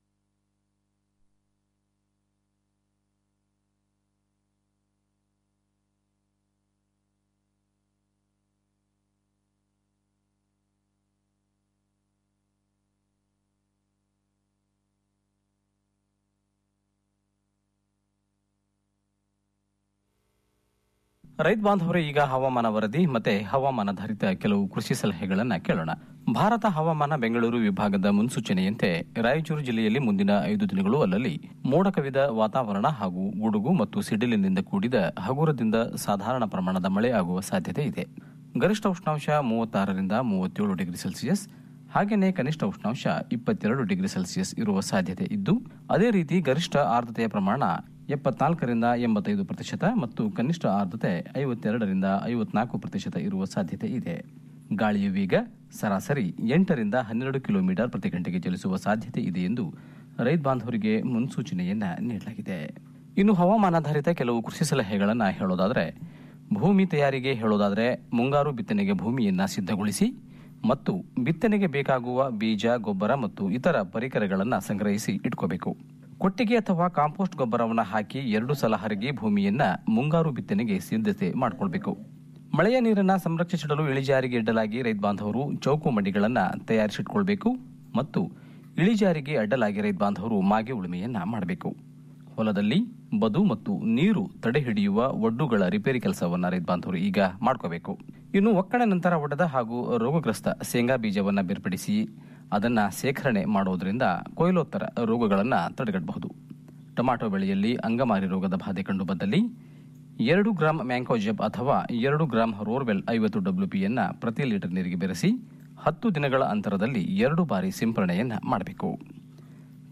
ರೈತ ಬಾಂಧವರೇ ಈಗ ಹವಾಮಾನ ವರದಿ ಮತ್ತೆ ಹವಾಮಾನಾಧಾರಿತ ಕೆಲವು ಕೃಷಿ ಸಲಹೆಗಳನ್ನ ಕೇಳೋಣ ಭಾರತ ಹವಾಮಾನ ಬೆಂಗಳೂರು ವಿಭಾಗದ ಮುನ್ಸೂಚನೆಯಂತೆ ರಾಯಚೂರು ಜಿಲ್ಲೆಯಲ್ಲಿ ಮುಂದಿನ ಐದು ದಿನಗಳು ಅಲ್ಲಲ್ಲಿ ಮೋಡ ಕವಿದ ವಾತಾವರಣ ಹಾಗೂ ಗುಡುಗು ಮತ್ತು ಸಿಡಿಲಿನಿಂದ ಕೂಡಿದ ಹಗುರದಿಂದ ಸಾಧಾರಣ ಪ್ರಮಾಣದ ಮಳೆ ಆಗುವ ಸಾಧ್ಯತೆ ಇದೆ ಗರಿಷ್ಠ ಉಷ್ಣಾಂಶ ಮೂವತ್ತಾರರಿಂದ ಮೂವತ್ತೇಳು ಡಿಗ್ರಿ ಸೆಲ್ಸಿಯಸ್ ಹಾಗೆಯೇ ಕನಿಷ್ಠ ಉಷ್ಣಾಂಶ ಇಪ್ಪತ್ತೆರಡು ಡಿಗ್ರಿ ಸೆಲ್ಸಿಯಸ್ ಇರುವ ಸಾಧ್ಯತೆ ಇದ್ದು ಅದೇ ರೀತಿ ಗರಿಷ್ಠ ಆರ್ದ್ರತೆಯ ಪ್ರಮಾಣ ಎಪ್ಪತ್ನಾಲ್ಕರಿಂದ ಎಂಬತ್ತೈದು ಪ್ರತಿಶತ ಮತ್ತು ಕನಿಷ್ಠ ಆರ್ದ್ರತೆ ಐವತ್ತೆರಡರಿಂದ ಐವತ್ನಾಲ್ಕು ಪ್ರತಿಶತ ಇರುವ ಸಾಧ್ಯತೆ ಇದೆ ಗಾಳಿಯ ವೇಗ ಸರಾಸರಿ ಎಂಟರಿಂದ ಹನ್ನೆರಡು ಕಿಲೋಮೀಟರ್ ಪ್ರತಿ ಗಂಟೆಗೆ ಚಲಿಸುವ ಸಾಧ್ಯತೆ ಇದೆ ಎಂದು ರೈತ ಬಾಂಧವರಿಗೆ ಮುನ್ಸೂಚನೆಯನ್ನ ನೀಡಲಾಗಿದೆ ಇನ್ನು ಹವಾಮಾನಾಧಾರಿತ ಕೆಲವು ಕೃಷಿ ಸಲಹೆಗಳನ್ನು ಹೇಳೋದಾದರೆ ಭೂಮಿ ತಯಾರಿಗೆ ಹೇಳೋದಾದರೆ ಮುಂಗಾರು ಬಿತ್ತನೆಗೆ ಭೂಮಿಯನ್ನ ಸಿದ್ಧಗೊಳಿಸಿ ಮತ್ತು ಬಿತ್ತನೆಗೆ ಬೇಕಾಗುವ ಬೀಜ ಗೊಬ್ಬರ ಮತ್ತು ಇತರ ಪರಿಕರಗಳನ್ನು ಸಂಗ್ರಹಿಸಿ ಇಟ್ಕೋಬೇಕು ಕೊಟ್ಟಿಗೆ ಅಥವಾ ಕಾಂಪೋಸ್ಟ್ ಗೊಬ್ಬರವನ್ನು ಹಾಕಿ ಎರಡು ಸಲ ಹರಗಿ ಭೂಮಿಯನ್ನ ಮುಂಗಾರು ಬಿತ್ತನೆಗೆ ಸಿದ್ಧತೆ ಮಾಡಿಕೊಳ್ಬೇಕು ಮಳೆಯ ನೀರನ್ನ ಸಂರಕ್ಷಿಸಿಡಲು ಇಳಿಜಾರಿಗೆ ಇಡಲಾಗಿ ರೈತ ಬಾಂಧವರು ಚೌಕು ಮಡಿಗಳನ್ನ ತಯಾರಿಸಿಟ್ಕೊಳ್ಬೇಕು ಮತ್ತು ಇಳಿಜಾರಿಗೆ ಅಡ್ಡಲಾಗಿ ರೈತ ಬಾಂಧವರು ಮಾಗೆ ಉಳುಮೆಯನ್ನ ಮಾಡಬೇಕು ಹೊಲದಲ್ಲಿ ಬದು ಮತ್ತು ನೀರು ತಡೆ ಹಿಡಿಯುವ ಒಡ್ಡುಗಳ ರಿಪೇರಿ ಕೆಲಸವನ್ನ ರೈತ ಬಾಂಧವರು ಈಗ ಮಾಡ್ಕೋಬೇಕು ಇನ್ನು ಒಕ್ಕಣೆ ನಂತರ ಒಡೆದ ಹಾಗೂ ರೋಗಗ್ರಸ್ತ ಶೇಂಗಾ ಬೀಜವನ್ನ ಬೇರ್ಪಡಿಸಿ ಅದನ್ನ ಸೇಖರಣೆ ಮಾಡೋದ್ರಿಂದ ಕೊಯ್ಲೋತ್ತರ ರೋಗಗಳನ್ನ ತಡೆಗಟ್ಟಬಹುದು ಟೊಮ್ಯಾಟೊ ಬೆಳೆಯಲ್ಲಿ ಅಂಗಮಾರಿ ರೋಗದ ಬಾಧೆ ಕಂಡುಬಂದಲ್ಲಿ ಎರಡು ಗ್ರಾಂ ಮ್ಯಾಂಕೋಜೆಬ್ ಅಥವಾ ಎರಡು ಗ್ರಾಂ ರೋರ್ವೆಲ್ ಐವತ್ತು ಡಬ್ಲ್ಯೂಪಿಯನ್ನ ಪ್ರತಿ ಲೀಟರ್ ನೀರಿಗೆ ಬೆರೆಸಿ ಹತ್ತು ದಿನಗಳ ಅಂತರದಲ್ಲಿ ಎರಡು ಬಾರಿ ಸಿಂಪರಣೆಯನ್ನ ಮಾಡಬೇಕು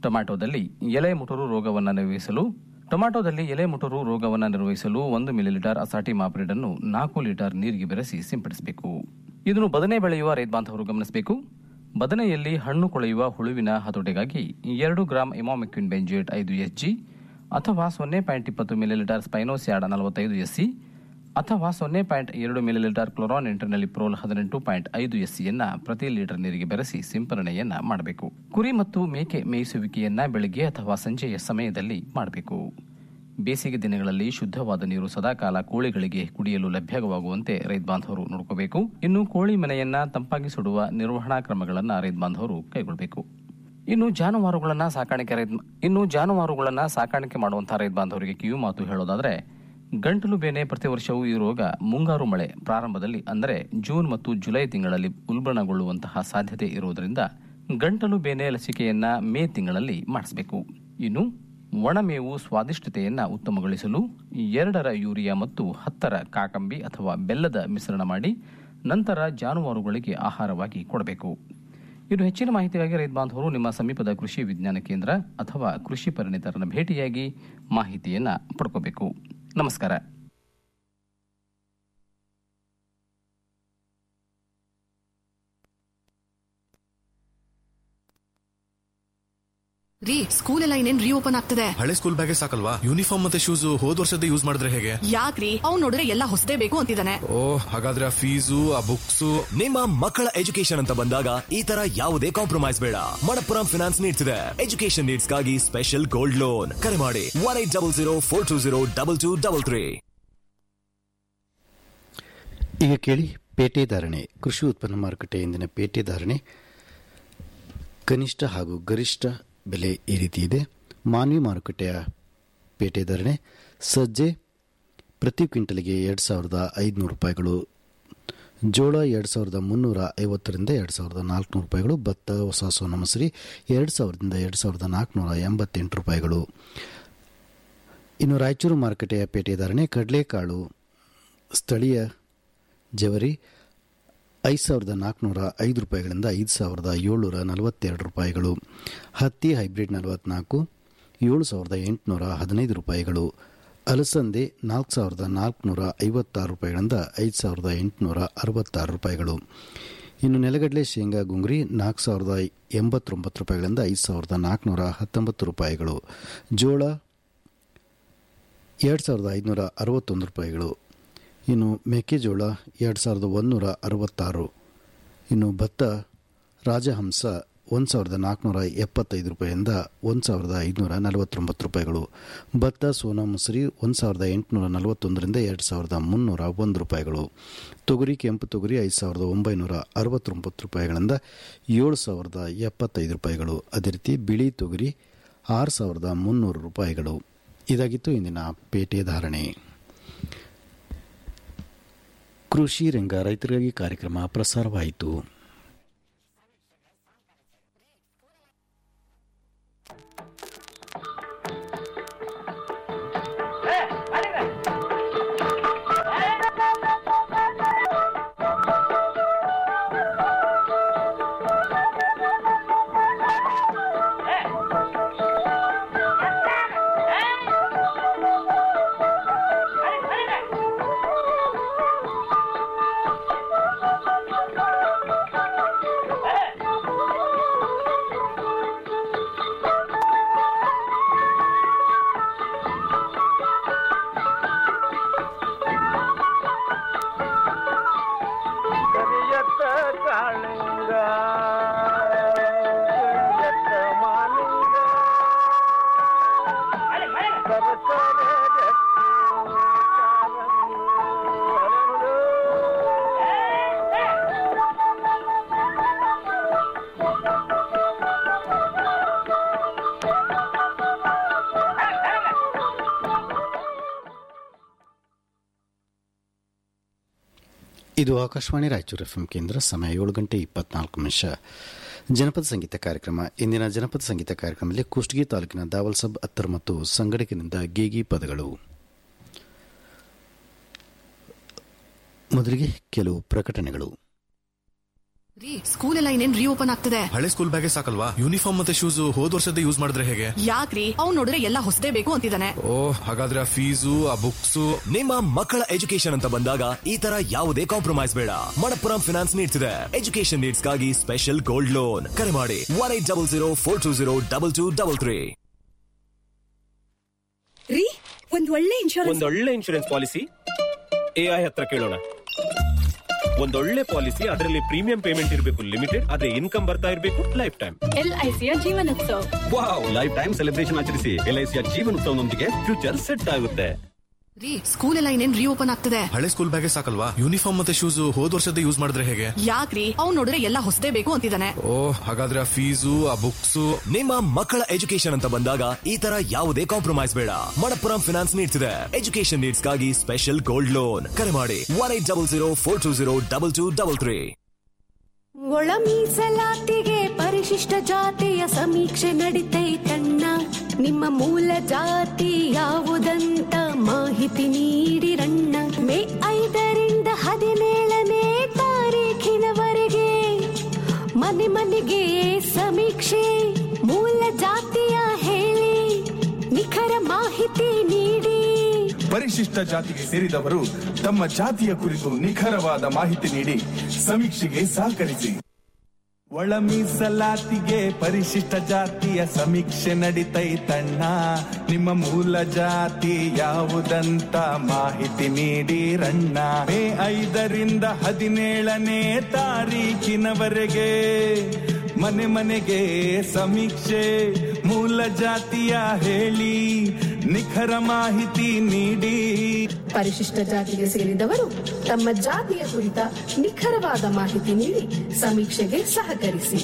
ಟೊಮ್ಯಾಟೊದಲ್ಲಿ ಎಲೆ ಮುಟುರು ರೋಗವನ್ನು ನಿರ್ವಹಿಸಲು ಟೊಮ್ಯಾಟೊದಲ್ಲಿ ಎಲೆ ಮುಟುರು ರೋಗವನ್ನು ನಿರ್ವಹಿಸಲು ಒಂದು ಮಿಲಿಲೀಟರ್ ಅಸಾಟಿ ಮಾಪ್ರಿಡ್ ಅನ್ನು ನಾಲ್ಕು ಲೀಟರ್ ನೀರಿಗೆ ಬೆರೆಸಿ ಸಿಂಪಡಿಸಬೇಕು ಇದನ್ನು ಬದನೆ ಬೆಳೆಯುವ ರೈತ ಬಾಂಧವರು ಗಮನಿಸಬೇಕು ಬದನೆಯಲ್ಲಿ ಹಣ್ಣು ಕೊಳೆಯುವ ಹುಳುವಿನ ಹತೋಟಿಗಾಗಿ ಎರಡು ಗ್ರಾಂ ಇಮಾಮಿಕ್ವಿನ್ ಬೆಂಜೇಟ್ ಐದು ಎಸ್ ಜಿ ಅಥವಾ ಸೊನ್ನೆ ಪಾಯಿಂಟ್ ಇಪ್ಪತ್ತು ಮಿಲಿಲೀಟರ್ ಸ್ಪೈನೋಸ್ಯಾಡ ನಲವತ್ತೈದು ಎಸ್ ಸಿ ಅಥವಾ ಸೊನ್ನೆ ಪಾಯಿಂಟ್ ಎರಡು ಮಿಲಿಲೀಟರ್ ಕ್ಲೋರಾನ್ ಇಂಟರ್ನಲ್ಲಿ ಪ್ರೋಲ್ ಹದಿನೆಂಟು ಪಾಯಿಂಟ್ ಐದು ಎಸ್ಸಿಯನ್ನ ಪ್ರತಿ ಲೀಟರ್ ನೀರಿಗೆ ಬೆರೆಸಿ ಸಿಂಪರಣೆಯನ್ನ ಮಾಡಬೇಕು ಕುರಿ ಮತ್ತು ಮೇಕೆ ಮೇಯಿಸುವಿಕೆಯನ್ನ ಬೆಳಗ್ಗೆ ಅಥವಾ ಸಂಜೆಯ ಸಮಯದಲ್ಲಿ ಮಾಡಬೇಕು ಬೇಸಿಗೆ ದಿನಗಳಲ್ಲಿ ಶುದ್ಧವಾದ ನೀರು ಸದಾಕಾಲ ಕೋಳಿಗಳಿಗೆ ಕುಡಿಯಲು ಲಭ್ಯವಾಗುವಂತೆ ರೈತ ಬಾಂಧವರು ನೋಡ್ಕೋಬೇಕು ಇನ್ನು ಕೋಳಿ ಮನೆಯನ್ನ ತಂಪಾಗಿ ಸುಡುವ ನಿರ್ವಹಣಾ ಕ್ರಮಗಳನ್ನು ರೈತ ಬಾಂಧವರು ಕೈಗೊಳ್ಳಬೇಕು ಇನ್ನು ಜಾನುವಾರುಗಳನ್ನ ಸಾಕಾಣಿಕೆ ರೈತ ಇನ್ನು ಜಾನುವಾರುಗಳನ್ನ ಸಾಕಾಣಿಕೆ ಮಾಡುವಂತಹ ರೈತ ಬಾಂಧವರಿಗೆ ಕಿವಿ ಮಾತು ಹೇಳೋದಾದ್ರೆ ಗಂಟಲು ಬೇನೆ ಪ್ರತಿ ವರ್ಷವೂ ಈ ರೋಗ ಮುಂಗಾರು ಮಳೆ ಪ್ರಾರಂಭದಲ್ಲಿ ಅಂದರೆ ಜೂನ್ ಮತ್ತು ಜುಲೈ ತಿಂಗಳಲ್ಲಿ ಉಲ್ಬಣಗೊಳ್ಳುವಂತಹ ಸಾಧ್ಯತೆ ಇರುವುದರಿಂದ ಗಂಟಲು ಬೇನೆ ಲಸಿಕೆಯನ್ನ ಮೇ ತಿಂಗಳಲ್ಲಿ ಮಾಡಿಸಬೇಕು ಇನ್ನು ಒಣಮೇವು ಸ್ವಾದಿಷ್ಟತೆಯನ್ನ ಉತ್ತಮಗೊಳಿಸಲು ಎರಡರ ಯೂರಿಯಾ ಮತ್ತು ಹತ್ತರ ಕಾಕಂಬಿ ಅಥವಾ ಬೆಲ್ಲದ ಮಿಶ್ರಣ ಮಾಡಿ ನಂತರ ಜಾನುವಾರುಗಳಿಗೆ ಆಹಾರವಾಗಿ ಕೊಡಬೇಕು ಇನ್ನು ಹೆಚ್ಚಿನ ಮಾಹಿತಿಗಾಗಿ ರೈತ ಬಾಂಧವರು ನಿಮ್ಮ ಸಮೀಪದ ಕೃಷಿ ವಿಜ್ಞಾನ ಕೇಂದ್ರ ಅಥವಾ ಕೃಷಿ ಪರಿಣಿತರನ್ನು ಭೇಟಿಯಾಗಿ ಮಾಹಿತಿಯನ್ನ ಪಡ್ಕೋಬೇಕು ನಮಸ್ಕಾರ ರೀ ಸ್ಕೂಲ್ ಎಲ್ಲ ಇನ್ನೇನ್ ರೀಓಪನ್ ಆಗ್ತದೆ ಹಳೆ ಸ್ಕೂಲ್ ಬ್ಯಾಗೇ ಸಾಕಲ್ವಾ ಯೂನಿಫಾರ್ಮ್ ಮತ್ತೆ ಶೂಸ್ ಹೋದ್ ವರ್ಷದ ಯೂಸ್ ಮಾಡಿದ್ರೆ ಹೇಗೆ ಯಾಕ್ರಿ ಅವ್ನ್ ನೋಡಿದ್ರೆ ಎಲ್ಲ ಹೊಸದೇ ಬೇಕು ಅಂತಿದ್ದಾನೆ ಓ ಹಾಗಾದ್ರೆ ಆ ಫೀಸು ಆ ಬುಕ್ಸ್ ನಿಮ್ಮ ಮಕ್ಕಳ ಎಜುಕೇಶನ್ ಅಂತ ಬಂದಾಗ ಈ ತರ ಯಾವುದೇ ಕಾಂಪ್ರಮೈಸ್ ಬೇಡ ಮಣಪ್ಪುರಂ ಫಿನಾನ್ಸ್ ನೀಡ್ತಿದೆ ಎಜುಕೇಶನ್ ನೀಡ್ಸ್ಗಾಗಿ ಸ್ಪೆಷಲ್ ಗೋಲ್ಡ್ ಲೋನ್ ಕರೆ ಮಾಡಿ one eight double zero four two zero double two double three ಈಗ ಕೇಳಿ ಪೇಟೆ ಧಾರಣೆ ಕೃಷಿ ಉತ್ಪನ್ನ ಮಾರುಕಟ್ಟೆ ಇಂದಿನ ಪೇಟೆ ಧಾರಣೆ ಕನಿಷ್ಠ ಹಾಗೂ ಗರಿಷ್ಠ ಬೆಲೆ ಈ ರೀತಿ ಇದೆ ಮಾನ್ವಿ ಮಾರುಕಟ್ಟೆಯ ಪೇಟೆ ಧಾರಣೆ ಸಜ್ಜೆ ಪ್ರತಿ ಕ್ವಿಂಟಲ್ಗೆ ಎರಡು ಸಾವಿರದ ಐದುನೂರು ರೂಪಾಯಿಗಳು ಜೋಳ ಎರಡು ಸಾವಿರದ ಮುನ್ನೂರ ಐವತ್ತರಿಂದ ಎರಡು ಸಾವಿರದ ನಾಲ್ಕುನೂರು ರೂಪಾಯಿಗಳು ಭತ್ತ ಹೊಸ ಸೋನ ಮಸೂರಿ ಎರಡು ಸಾವಿರದಿಂದ ಎರಡು ಸಾವಿರದ ನಾಲ್ಕುನೂರ ಎಂಬತ್ತೆಂಟು ರೂಪಾಯಿಗಳು ಇನ್ನು ರಾಯಚೂರು ಮಾರುಕಟ್ಟೆಯ ಪೇಟೆ ಧಾರಣೆ ಕಡಲೆಕಾಳು ಸ್ಥಳೀಯ ಜವರಿ ಐದು ಸಾವಿರದ ನಾಲ್ಕುನೂರ ಐದು ರೂಪಾಯಿಗಳಿಂದ ಐದು ಸಾವಿರದ ಏಳ್ನೂರ ನಲವತ್ತೆರಡು ರೂಪಾಯಿಗಳು ಹತ್ತಿ ಹೈಬ್ರಿಡ್ ನಲವತ್ನಾಲ್ಕು ಏಳು ಸಾವಿರದ ಎಂಟುನೂರ ಹದಿನೈದು ರೂಪಾಯಿಗಳು ಅಲಸಂದೆ ನಾಲ್ಕು ಸಾವಿರದ ನಾಲ್ಕುನೂರ ಐವತ್ತಾರು ರೂಪಾಯಿಗಳಿಂದ ಐದು ಸಾವಿರದ ಎಂಟುನೂರ ಅರವತ್ತಾರು ರೂಪಾಯಿಗಳು ಇನ್ನು ನೆಲಗಡಲೆ ಶೇಂಗಾ ಗುಂಗ್ರಿ ನಾಲ್ಕು ಸಾವಿರದ ಎಂಬತ್ತೊಂಬತ್ತು ರೂಪಾಯಿಗಳಿಂದ ಐದು ಸಾವಿರದ ನಾಲ್ಕುನೂರ ಹತ್ತೊಂಬತ್ತು ರೂಪಾಯಿಗಳು ಜೋಳ ಎರಡು ಸಾವಿರದ ಐದುನೂರ ಅರವತ್ತೊಂದು ರೂಪಾಯಿಗಳು ಇನ್ನು ಮೆಕ್ಕೆಜೋಳ ಎರಡು ಸಾವಿರದ ಒಂದುನೂರ ಅರವತ್ತಾರು ಇನ್ನು ಭತ್ತ ರಾಜಹಂಸ ಒಂದು ಸಾವಿರದ ನಾಲ್ಕುನೂರ ಎಪ್ಪತ್ತೈದು ರೂಪಾಯಿಯಿಂದ ಒಂದು ಸಾವಿರದ ಐದುನೂರ ನಲವತ್ತೊಂಬತ್ತು ರೂಪಾಯಿಗಳು ಭತ್ತ ಸೋನಾ ಮಸೂರಿ ಒಂದು ಸಾವಿರದ ಎಂಟುನೂರ ನಲವತ್ತೊಂದರಿಂದ ಎರಡು ಸಾವಿರದ ಮುನ್ನೂರ ಒಂದು ರೂಪಾಯಿಗಳು ತೊಗರಿ ಕೆಂಪು ತೊಗರಿ ಐದು ಸಾವಿರದ ಒಂಬೈನೂರ ಅರವತ್ತೊಂಬತ್ತು ರೂಪಾಯಿಗಳಿಂದ ಏಳು ಸಾವಿರದ ಎಪ್ಪತ್ತೈದು ರೂಪಾಯಿಗಳು ಅದೇ ರೀತಿ ಬಿಳಿ ತೊಗರಿ ಆರು ಸಾವಿರದ ಮುನ್ನೂರು ರೂಪಾಯಿಗಳು ಇದಾಗಿತ್ತು ಇಂದಿನ ಪೇಟೆ ಧಾರಣೆ ಕೃಷಿ ರಂಗ ರೈತರಿಗಾಗಿ ಕಾರ್ಯಕ್ರಮ ಪ್ರಸಾರವಾಯಿತು ಕರಿಯತ್ತ ಕಾಳಿಂಗ ಕರಿಯತ್ತ ಮಾಲಿಂಗ ಸರಸರ ಗಟ್ಟಿ ಕಾಲಂಗಿ ಹರಳು. ಇದು ಆಕಾಶವಾಣಿ ರಾಯಚೂರು ಎಫ್ಎಂ ಕೇಂದ್ರ ಸಮಯ ಏಳು ಗಂಟೆ ಇಪ್ಪತ್ನಾಲ್ಕು ನಿಮಿಷ ಜನಪದ ಸಂಗೀತ ಕಾರ್ಯಕ್ರಮ ಇಂದಿನ ಜನಪದ ಸಂಗೀತ ಕಾರ್ಯಕ್ರಮದಲ್ಲಿ ಕುಷ್ಟಗಿ ತಾಲೂಕಿನ ದಾವಲ್ಸಬ್ ಅತ್ತರ್ ಮತ್ತು ಸಂಗಡಿಕಿನಿಂದ ಗೀಗಿ ಪದಗಳು ಮೊದಲಿಗೆ ಕೆಲವು ಪ್ರಕಟಣೆಗಳು ರೀ ಸ್ಕೂಲ್ ಎಲ್ಲ ಇನ್ನೇನ್ ರೀಓಪನ್ ಆಗ್ತದೆ ಹಳೆ ಸ್ಕೂಲ್ ಬ್ಯಾಗೇ ಸಾಕಲ್ವಾ ಯೂನಿಫಾರ್ಮ್ ಮತ್ತೆ ಶೂಸ್ ಹೋದ್ ವರ್ಷದ ಯೂಸ್ ಮಾಡಿದ್ರೆ ಹೇಗೆ ಯಾಕ್ರಿ ಅವ್ನ್ ನೋಡಿದ್ರೆ ಎಲ್ಲ ಹೊಸದೇ ಬೇಕು ಅಂತಿದ್ದಾನೆ ಓ ಹಾಗಾದ್ರೆ ಆ ಫೀಸು ಆ ಬುಕ್ಸ್ ನಿಮ್ಮ ಮಕ್ಕಳ ಎಜುಕೇಶನ್ ಅಂತ ಬಂದಾಗ ಈ ತರ ಯಾವುದೇ ಕಾಂಪ್ರಮೈಸ್ ಬೇಡ ಮಣಪ್ಪುರಂ ಫಿನಾನ್ಸ್ ನೀಡ್ತಿದೆ ಎಜುಕೇಶನ್ ನೀಡ್ಸ್ಗಾಗಿ ಸ್ಪೆಷಲ್ ಗೋಲ್ಡ್ ಲೋನ್ ಕರೆ ಮಾಡಿ one eight double zero four two zero double two double three ರೀ ಒಂದ್ ಒಳ್ಳೆ ಇನ್ಶೂರೆನ್ಸ್ ಒಂದೊಳ್ಳೆ ಇನ್ಶೂರೆನ್ಸ್ ಪಾಲಿಸಿ ಎಐ ಹತ್ರ ಕೇಳೋಣ ಒಂದೊಳ್ಳೆ ಪಾಲಿಸಿ ಅದರಲ್ಲಿ ಪ್ರೀಮಿಯಂ ಪೇಮೆಂಟ್ ಇರಬೇಕು ಲಿಮಿಟೆಡ್ ಅದೇ ಇನ್ಕಮ್ ಬರ್ತಾ ಇರಬೇಕು ಲೈಫ್ ಟೈಮ್ ಎಲ್ಐಸಿಯ ಜೀವನೋತ್ಸವ ವಾವ್ ಲೈಫ್ ಟೈಮ್ ಸೆಲೆಬ್ರೇಷನ್ ಆಚರಿಸಿ ಎಲ್ಐಸಿಯ ಜೀವನೋತ್ಸವನೊಂದಿಗೆ ಫ್ಯೂಚರ್ ಸೆಟ್ ಆಗುತ್ತೆ ರೀ ಸ್ಕೂಲ್ ಎಲ್ಲ ಇನ್ನೇನ್ ರೀಓಪನ್ ಆಗ್ತದೆ ಹಳೆ ಸ್ಕೂಲ್ ಬ್ಯಾಗೇ ಸಾಕಲ್ವಾ ಯೂನಿಫಾರ್ಮ್ ಮತ್ತೆ ಶೂಸ್ ಹೋದ್ ವರ್ಷದ ಯೂಸ್ ಮಾಡಿದ್ರೆ ಹೇಗೆ ಯಾಕ್ರಿ ಅವ್ನ್ ನೋಡಿದ್ರೆ ಎಲ್ಲ ಹೊಸದೇ ಬೇಕು ಅಂತಿದ್ದಾನೆ ಓ ಹಾಗಾದ್ರೆ ಆ ಫೀಸು ಆ ಬುಕ್ಸ್ ನಿಮ್ಮ ಮಕ್ಕಳ ಎಜುಕೇಶನ್ ಅಂತ ಬಂದಾಗ ಈ ತರ ಯಾವುದೇ ಕಾಂಪ್ರಮೈಸ್ ಬೇಡ ಮಣಪ್ಪುರಂ ಫಿನಾನ್ಸ್ ನೀಡ್ತಿದೆ ಎಜುಕೇಶನ್ ನೀಡ್ಸ್ಗಾಗಿ ಸ್ಪೆಷಲ್ ಗೋಲ್ಡ್ ಲೋನ್ ಕರೆ ಮಾಡಿ one eight double zero four two zero double two double three ಒಳ ಮೀಸಲಾತಿಗೆ ಪರಿಶಿಷ್ಟ ಜಾತಿಯ ಸಮೀಕ್ಷೆ ನಡಿತೈತಣ್ಣ ನಿಮ್ಮ ಮೂಲ ಜಾತಿ ಯಾವುದಂತ ಮಾಹಿತಿ ನೀಡಿರಣ್ಣ ಮೇ ಐದರಿಂದ ಹದಿನೇಳನೇ ತಾರೀಖಿನವರೆಗೆ ಮನೆ ಮನೆಗೆ ಸಮೀಕ್ಷೆ ಮೂಲ ಜಾತಿಯ ಹೇಳಿ ನಿಖರ ಮಾಹಿತಿ ನೀಡಿ ಪರಿಶಿಷ್ಟ ಜಾತಿಗೆ ಸೇರಿದವರು ತಮ್ಮ ಜಾತಿಯ ಕುರಿತು ನಿಖರವಾದ ಮಾಹಿತಿ ನೀಡಿ ಸಮೀಕ್ಷೆಗೆ ಸಹಕರಿಸಿ ಒಳ ಮೀಸಲಾತಿಗೆ ಪರಿಶಿಷ್ಟ ಜಾತಿಯ ಸಮೀಕ್ಷೆ ನಡಿತೈತಣ್ಣ ನಿಮ್ಮ ಮೂಲ ಜಾತಿ ಯಾವುದಂತ ಮಾಹಿತಿ ನೀಡಿರಣ್ಣ ಮೇ ಐದರಿಂದ ಹದಿನೇಳನೇ ತಾರೀಕಿನವರೆಗೆ ಮನೆ ಮನೆಗೆ ಸಮೀಕ್ಷೆ ಮೂಲ ಜಾತಿಯ ಹೇಳಿ ನಿಖರ ಮಾಹಿತಿ ನೀಡಿ ಪರಿಶಿಷ್ಟ ಜಾತಿಗೆ ಸೇರಿದವರು ತಮ್ಮ ಜಾತಿಯ ಕುರಿತ ನಿಖರವಾದ ಮಾಹಿತಿ ನೀಡಿ ಸಮೀಕ್ಷೆಗೆ ಸಹಕರಿಸಿ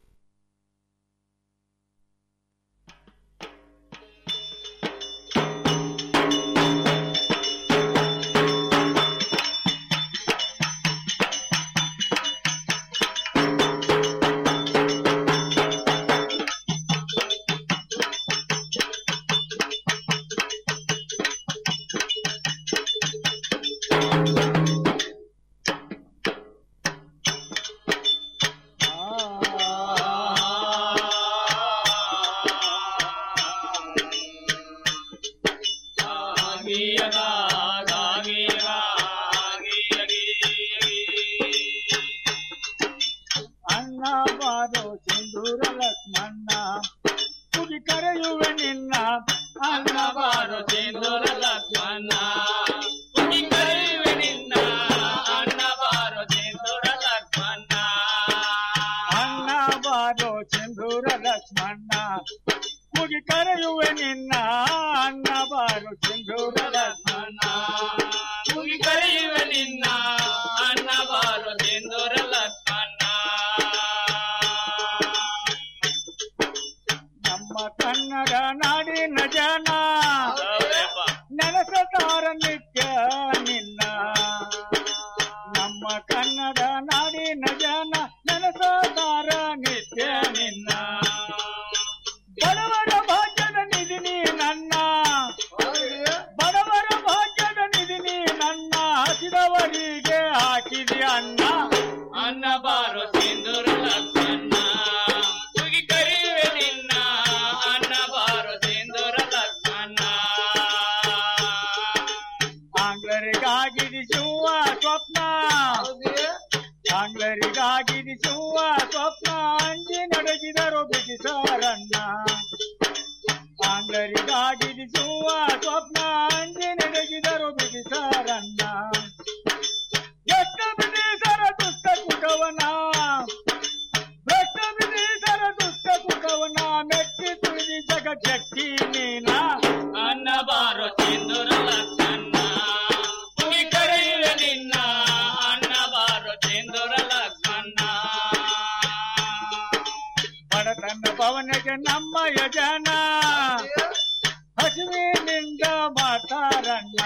ಅಣ್ಣ ಬಾರೋ ಸಿಂಧೂರ ಲಕ್ಷ್ಮಣ್ಣ ತುಗಿ ಕರೆಯುವೆ ನಿನ್ನ ಅಣ್ಣ ಬಾರೋ ಸಿಂಧೂರ ಲಕ್ಷ್ಮಣ್ಣ ತುಗಿ ಕರೆಯುವೆ ನಿನ್ನ ಅಣ್ಣ ಬಾರೋ ಸಿಂಧೂರ ಲಕ್ಷ್ಮಣ್ಣ ಅಣ್ಣ ಬಾರೋ ಸಿಂಧೂರ ಲಕ್ಷ್ಮಣ್ಣ ತುಗಿ ಕರೆಯುವೆ ನಿನ್ನ ಅಣ್ಣ ಬಾರೋ ಸಿಂಧೂರ ಲಕ್ಷ್ಮಣ್ಣ ತುಗಿ ಕರೆಯುವೆ ನಿನ್ನ ಅಣ್ಣ ಬಾರೋ ಸಿಂಧೂರ ಲಕ್ಷ್ಮಣ್ಣ ನಮ್ಮ ಕನ್ನಡ ನಾಡಿನ ಜನ ನೆನೆಸತಾರ ನಿತ್ಯ ನಿನ್ನ ನಮ್ಮ ಕನ್ನಡ ನಾಡಿನ ಜನ ನೆನೆಸತಾರ ನಿತ್ಯ ನಿನ್ನ ಬಡವರ ಭಾಗ್ಯದ ನಿಧಿ ನೀ ನನ್ನ ಬಡವರ ಭಾಗ್ಯದ ನಿಧಿ ನೀ ನನ್ನ ಹಸಿದವರಿಗೆ ಹಾಕಿದಿ ಅನ್ನ ಅನ್ನ ಬಾರೋ ಸಿಂಧೂರ ಲಕ್ಷ್ಮಣ್ಣ ತುಗಿ ಕರಿವೆ ನಿನ್ನ ಅನ್ನ ಬಾರೋ ಸಿಂಧೂರ ಲಕ್ಷ್ಮಣ್ಣ ಆಂಗ್ಲರಿಗಾಗಿರಿಸುವ ಸ್ವಪ್ನ ಆಂಗ್ಲರಿಗಾಗಿರಿಸುವ ಸ್ವಪ್ನ ಅಂಜಿ ನಡೆಸಿದರು ಬ್ರಿಟಿಷರನ್ನ ಆಂಗ್ಲರಿಗಾಗಿರಿಸುವ ಸ್ವಪ್ನ ಅಂಜಿ ನಡೆಸಿದರು ಬ್ರಿಟಿಷರನ್ನ ಎಷ್ಟು ಬ್ರಿಟಿಷರ ದುಷ್ಟ ಕುಟವನ ಭ್ರಷ್ಟ ಬ್ರಿಟಿಷರ ದುಷ್ಟ ಕುಟವನ ಮೆಟ್ಟಿ ತುಳಿದಿ ಜಗಜ್ಜಟ್ಟಿ ನೀನ ಅನ್ನ ಬಾರೋ ಸಿಂಧೂರ ಲಕ್ಷಣ್ಣ ತುಗಿ ಕರೆಯುವೆ ನಿನ್ನ ಅನ್ನ ಬಾರೋ ಸಿಂಧೂರ ಲಕ್ಷಣ್ಣ ಬಡತನ ಭವನಕ್ಕೆ ನಮ್ಮ ಯಜನ ಹಸುವಿನಿಂದ ಮಾತಾರಣ್ಣ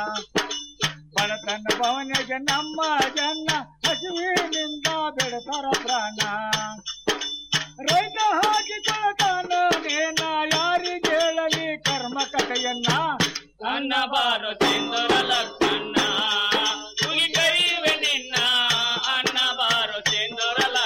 ಬಡತನ ಭವನಕ್ಕೆ ನಮ್ಮ ಜನ ಹಸುವಿನಿಂದ ಬೆಳತಾರ ಪ್ರಾಣ ರೈತ ಹಾಕಿಕೊಳ್ಳತಾನ ನೇನ ಯಾರಿಗೆ ಹೇಳಲಿ ಕರ್ಮ ಕಥೆಯನ್ನ ಅನ್ನ ಬಾರೋ ಸಿಂಧೂರ ಲಕ್ಷಣ್ಣ ತುಗಿ ಕರಿವೆ ನಿನ್ನ ಅನ್ನ ಬಾರೋ ಸಿಂಧೂರ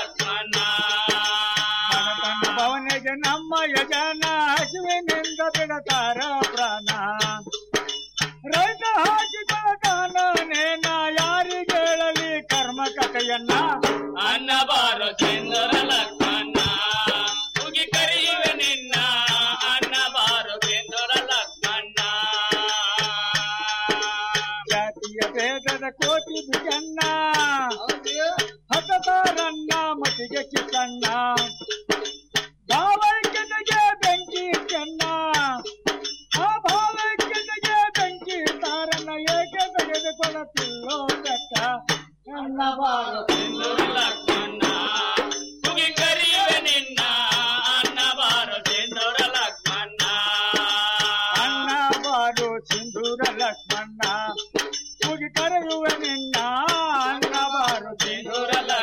ಅನ್ನಬಾರು ತಿಂದು ಲಕ್ಷ